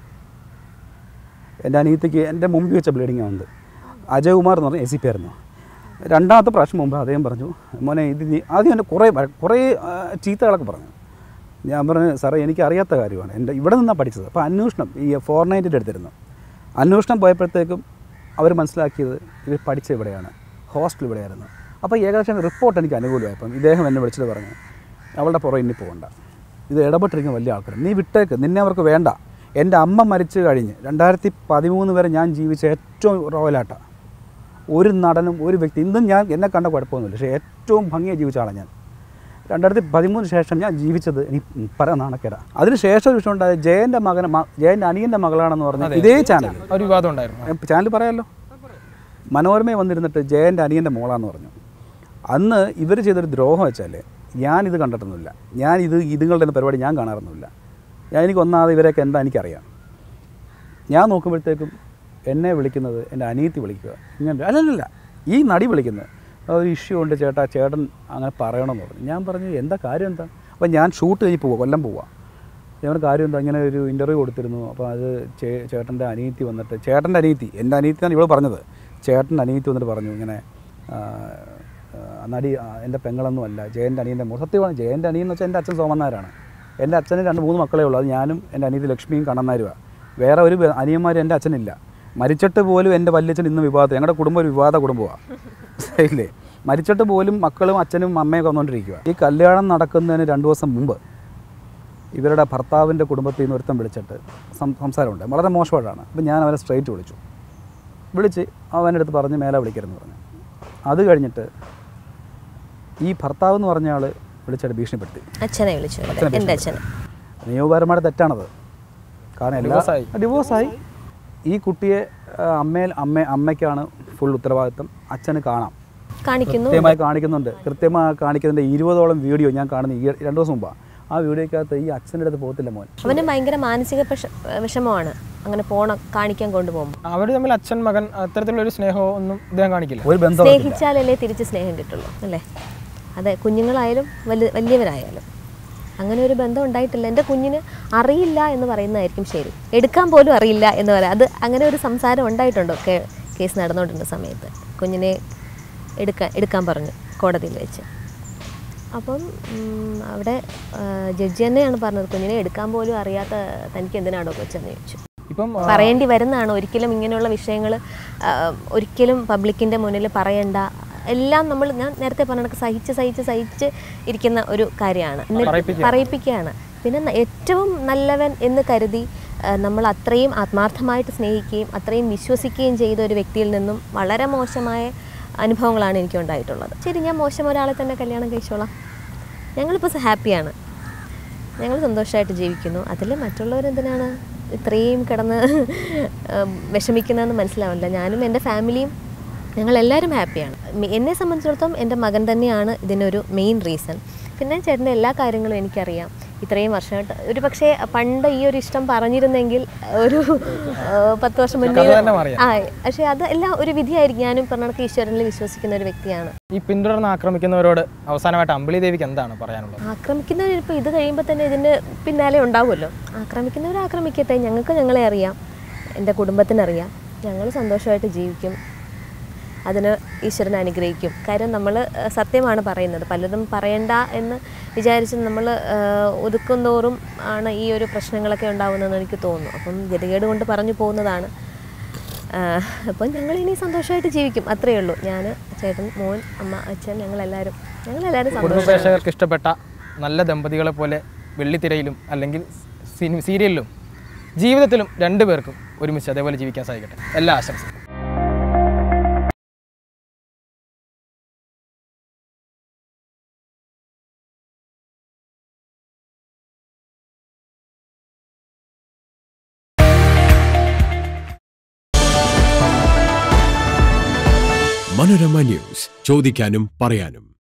എൻ്റെ അനിയത്തിക്ക് എൻ്റെ മുമ്പിൽ വെച്ച ബ്ലീഡിങ് ആവുന്നത് അജയകുമാർ എന്ന് പറഞ്ഞ എ സി പി ആയിരുന്നു രണ്ടാമത്തെ പ്രാവശ്യം മുമ്പ് അദ്ദേഹം പറഞ്ഞു മോനെ ഇത് നീ ആദ്യം എൻ്റെ കുറേ വഴ- കുറേ ആ, ചീത്തകളൊക്കെ പറഞ്ഞു ഞാൻ പറഞ്ഞു സാറേ എനിക്ക് അറിയാത്ത കാര്യമാണ് എൻ്റെ ഇവിടെ നിന്നാണ് പഠിച്ചത് അപ്പോൾ അന്വേഷണം ഈ ഫോർ നയൻറ്റിൻ്റെ അടുത്തിരുന്നു അന്വേഷണം പോയപ്പോഴത്തേക്കും അവർ മനസ്സിലാക്കിയത് ഇവർ പഠിച്ച ഇവിടെയാണ് ഹോസ്റ്റൽ ഇവിടെയായിരുന്നു അപ്പോൾ ഏകദേശം റിപ്പോർട്ട് എനിക്ക് അനുകൂലമായപ്പം ഇദ്ദേഹം എന്നെ വിളിച്ചിട്ട് പറഞ്ഞു അവളുടെ പുറകെ ഇനി പോകണ്ട ഇത് ഇടപെട്ടിരിക്കുന്ന വലിയ ആൾക്കാർ നീ വിട്ടേക്ക് നിന്നെ അവർക്ക് വേണ്ട എൻ്റെ അമ്മ മരിച്ചു കഴിഞ്ഞ് രണ്ടായിരത്തി പതിമൂന്ന് വരെ ഞാൻ ജീവിച്ച ഏറ്റവും റോയലാട്ടാണ് ഒരു നടനും ഒരു വ്യക്തി ഇന്നും ഞാൻ എന്നെ കണ്ട കുഴപ്പമൊന്നുമില്ല പക്ഷേ ഏറ്റവും ഭംഗിയായി ജീവിച്ച ആളാണ് ഞാൻ രണ്ടായിരത്തി പതിമൂന്ന് ശേഷം ഞാൻ ജീവിച്ചത് എനിക്ക് പറയാൻ നാണക്കേടാ അതിന് ശേഷം ഒരു വിഷയം ഉണ്ടായത് ജയൻ്റെ മകൻ ജയൻ്റെ അനിയൻ്റെ മകളാണെന്ന് പറഞ്ഞ ഇതേ ചാനൽ ഒരു വിവാദം ഉണ്ടായിരുന്നു ചാനൽ പറയാമല്ലോ മനോരമയിൽ വന്നിരുന്നിട്ട് ജയൻ്റെ അനിയൻ്റെ മോളാന്ന് പറഞ്ഞു അന്ന് ഇവർ ചെയ്തൊരു ദ്രോഹം വെച്ചാൽ ഞാനിത് കണ്ടിട്ടൊന്നുമില്ല ഞാൻ ഇത് ഇതുങ്ങളുടെ ഒന്നും പരിപാടി ഞാൻ കാണാറൊന്നുമില്ല ഞാൻ എനിക്ക് ഒന്നാമത് ഇവരെയൊക്കെ എന്താ എനിക്കറിയാം ഞാൻ നോക്കുമ്പോഴത്തേക്കും എന്നെ വിളിക്കുന്നത് എൻ്റെ അനിയത്തി വിളിക്കുക ഇങ്ങനെ അല്ലല്ല ഈ നടി വിളിക്കുന്നത് ഒരു ഇഷ്യൂ ഉണ്ട് ചേട്ടാ ചേട്ടൻ അങ്ങനെ പറയണമെന്ന് പറഞ്ഞു ഞാൻ പറഞ്ഞു എന്താ കാര്യം എന്താ അപ്പോൾ ഞാൻ ഷൂട്ട് കഴിഞ്ഞ് പോവുക കൊല്ലം പോവുക ഞാൻ കാര്യം എന്താ ഇങ്ങനെ ഒരു ഇൻ്റർവ്യൂ കൊടുത്തിരുന്നു അപ്പോൾ അത് ചേ ചേട്ടൻ്റെ അനിയത്തി വന്നിട്ട് ചേട്ടൻ്റെ അനിയത്തി എൻ്റെ അനിയത്തിയാണ് ഇവൾ പറഞ്ഞത് ചേട്ടൻ്റെ അനിയത്തി വന്നിട്ട് പറഞ്ഞു ഇങ്ങനെ ആ, ആ, നടി ആ, എൻ്റെ പെങ്ങളൊന്നും അല്ല ജയൻ്റെ അനിയൻ്റെ മോ സത്യമാണ് ജയൻ്റെ അനിയൻ എന്ന് വെച്ചാൽ എൻ്റെ അച്ഛൻ സോമന്നാരാണ് എൻ്റെ അച്ഛന് രണ്ട് മൂന്ന് മക്കളേ ഉള്ളൂ അത് ഞാനും എൻ്റെ അനിയത്തി ലക്ഷ്മിയും കണ്ണന്നാരുമാണ് വേറെ ഒരു ബ- അനിയന്മാരും എൻ്റെ അച്ഛനില്ല മരിച്ചിട്ട് പോലും എൻ്റെ വല്യച്ഛൻ ഇന്ന് വിവാദം ഞങ്ങളുടെ കുടുംബം ഒരു വിവാദ കുടുംബമാണ് ഇല്ലേ മരിച്ചിട്ട് പോലും മക്കളും അച്ഛനും അമ്മയൊക്കെ വന്നുകൊണ്ടിരിക്കുക ഈ കല്യാണം നടക്കുന്നതിന് രണ്ട് ദിവസം മുമ്പ് ഇവരുടെ ഭർത്താവിൻ്റെ കുടുംബത്തിൽ നിന്ന് ഒരുത്തം വിളിച്ചിട്ട് സം- സംസാരമുണ്ട് വളരെ മോശമായിട്ടാണ് അപ്പം ഞാൻ അവനെ സ്ട്രൈറ്റ് വിളിച്ചു വിളിച്ച് അവൻ്റെ അടുത്ത് പറഞ്ഞ് മേലെ വിളിക്കരുതെന്ന് പറഞ്ഞു അത് കഴിഞ്ഞിട്ട് ഈ ഭർത്താവ് എന്ന് പറഞ്ഞ ആൾ വിളിച്ചിട്ട് ഭീഷണിപ്പെടുത്തി അച്ഛനെ വിളിച്ചു അച്ഛനെ എൻ്റെ അച്ഛനെ നിയമപരമായിട്ട് തെറ്റാണത് കാരണം എല്ലാ Divorce ആയി. ഡിവോഴ്സായി ഈ കുട്ടിയെ ആ, അമ്മയിൽ അമ്മ അമ്മയ്ക്കാണ് ഫുൾ ഉത്തരവാദിത്വം അച്ഛന് കാണാം കാണിക്കുന്നു കൃത്യമായി കാണിക്കുന്നുണ്ട് കൃത്യമായി കാണിക്കുന്നതിൻ്റെ ഇരുപതോളം വീഡിയോ ഞാൻ കാണുന്ന ഈ രണ്ട് ദിവസം മുമ്പാണ് ആ വീഡിയോക്കകത്ത് ഈ അച്ഛൻ്റെ അടുത്ത് പോകത്തില്ല മോൻ അവന് ഭയങ്കര മാനസിക വിഷ- വിഷമമാണ് അങ്ങനെ പോണം കാണിക്കാൻ കൊണ്ടുപോകുമ്പോൾ അവർ തമ്മിൽ അച്ഛൻ മകൻ അത്തരത്തിലുള്ള ഒരു സ്നേഹമോ ഒന്നും ഇദ്ദേഹം കാണിക്കില്ല ഒരു ബന്ധം സ്നേഹിച്ചാലല്ലേ തിരിച്ച് സ്നേഹം കിട്ടുള്ളൂ അല്ലേ അതെ കുഞ്ഞുങ്ങളായാലും വലിയ വലിയവരായാലും അങ്ങനെ ഒരു ബന്ധം ഉണ്ടായിട്ടില്ല എൻ്റെ കുഞ്ഞിന് അറിയില്ല എന്ന് പറയുന്നതായിരിക്കും ശരി എടുക്കാൻ പോലും അറിയില്ല എന്ന് പറയാം അത് അങ്ങനെ ഒരു സംസാരം ഉണ്ടായിട്ടുണ്ടോ കേ കേസ് നടന്നുകൊണ്ടിരുന്ന സമയത്ത് കുഞ്ഞിനെ എടുക്കാൻ എടുക്കാൻ പറഞ്ഞു കോടതിയിൽ വെച്ച് അപ്പം ഉം, അവിടെ ആ, ജഡ്ജി തന്നെയാണ് പറഞ്ഞത് കുഞ്ഞിനെ എടുക്കാൻ പോലും അറിയാത്ത തനിക്ക് എന്തിനാണോ കൊച്ചെന്ന് ചോദിച്ചു ഇപ്പം ആ, പറയേണ്ടി വരുന്നതാണ് ഒരിക്കലും ഇങ്ങനെയുള്ള വിഷയങ്ങൾ ഒരിക്കലും പബ്ലിക്കിൻ്റെ മുന്നിൽ പറയണ്ട എല്ലാം നമ്മൾ ഞാൻ നേരത്തെ പറഞ്ഞ കണക്ക് സഹിച്ച് സഹിച്ച് സഹിച്ച് ഇരിക്കുന്ന ഒരു കാര്യമാണ് എന്നിട്ട് പറയിപ്പിക്കുക. പറയിപ്പിക്കുകയാണ് പിന്നെ ന- ഏറ്റവും നല്ലവൻ എന്ന് കരുതി ആ, നമ്മൾ അത്രയും ആത്മാർത്ഥമായിട്ട് സ്നേഹിക്കുകയും അത്രയും വിശ്വസിക്കുകയും ചെയ്ത ഒരു വ്യക്തിയിൽ നിന്നും വളരെ മോശമായ അനുഭവങ്ങളാണ് എനിക്ക് ഉണ്ടായിട്ടുള്ളത് ശരി ഞാൻ മോശം ഒരാളെ തന്നെ കല്യാണം കഴിച്ചോളാം ഞങ്ങളിപ്പോൾ ഹാപ്പിയാണ് ഞങ്ങൾ സന്തോഷമായിട്ട് ജീവിക്കുന്നു അതിൽ മറ്റുള്ളവരെന്തിനാണ് ഇത്രയും കിടന്ന് ഉം, വിഷമിക്കുന്നതെന്ന് മനസ്സിലാവില്ല ഞാനും എൻ്റെ ഫാമിലിയും ഞങ്ങളെല്ലാവരും ഹാപ്പിയാണ് മെ- എന്നെ സംബന്ധിച്ചിടത്തോളം എൻ്റെ മകൻ തന്നെയാണ് ഇതിനൊരു മെയിൻ റീസൺ പിന്നെ ചേട്ടൻ്റെ എല്ലാ കാര്യങ്ങളും എനിക്കറിയാം ഇത്രയും വർഷമായിട്ട് ഒരു പക്ഷേ പണ്ട് ഈ ഒരു ഇഷ്ടം പറഞ്ഞിരുന്നെങ്കിൽ ഒരു ആ, പത്ത് വർഷം മുന്നേ കഥ തന്നെ മാറിയേനെ. ആ പക്ഷേ അത് എല്ലാം ഒരു വിധിയായിരിക്കും ഞാനും പറഞ്ഞ കണക്ക് ഈശ്വരനിൽ വിശ്വസിക്കുന്ന ഒരു വ്യക്തിയാണ് ഈ പിന്തുടർന്ന് ആക്രമിക്കുന്നവരോട് അവസാനമായിട്ട് അമ്പിളി ദേവിക്ക് എന്താണ് പറയാനുള്ളത് ആക്രമിക്കുന്നവർ ഇപ്പോൾ ഇത് കഴിയുമ്പോൾ തന്നെ ഇതിൻ്റെ പിന്നാലെ ഉണ്ടാവുമല്ലോ ആക്രമിക്കുന്നവർ ആക്രമിക്കട്ടെ ഞങ്ങൾക്ക് ഞങ്ങളെ അറിയാം എൻ്റെ കുടുംബത്തിനറിയാം ഞങ്ങൾ സന്തോഷമായിട്ട് ജീവിക്കും അതിന് ഈശ്വരൻ അനുഗ്രഹിക്കും കാര്യം നമ്മൾ സത്യമാണ് പറയുന്നത് പലതും പറയണ്ട എന്ന് വിചാരിച്ച് നമ്മൾ ഒതുക്കും തോറും ആണ് ഈ ഒരു പ്രശ്നങ്ങളൊക്കെ ഉണ്ടാകുന്നതെന്ന് എനിക്ക് തോന്നുന്നു അപ്പം ഗതികേട് കൊണ്ട് പറഞ്ഞു പോകുന്നതാണ് ആഹ് അപ്പം ഞങ്ങൾ ഇനി സന്തോഷമായിട്ട് ജീവിക്കും അത്രയേ ഉള്ളൂ ഞാൻ ചേട്ടൻ മോൻ അമ്മ അച്ഛൻ ഞങ്ങളെല്ലാവരും ഞങ്ങളെല്ലാവരും കുടുംബ സന്തോഷം പ്രേക്ഷകർക്ക് ഇഷ്ടപ്പെട്ട നല്ല ദമ്പതികളെ പോലെ വെള്ളിത്തിരയിലും അല്ലെങ്കിൽ സിനി സീരിയലിലും ജീവിതത്തിലും രണ്ടുപേർക്കും ഒരുമിച്ച് അതേപോലെ ജീവിക്കാൻ സാധിക്കട്ടെ എല്ലാ ആശംസകളും മനോരമ ന്യൂസ് ചോദിക്കാനും പറയാനും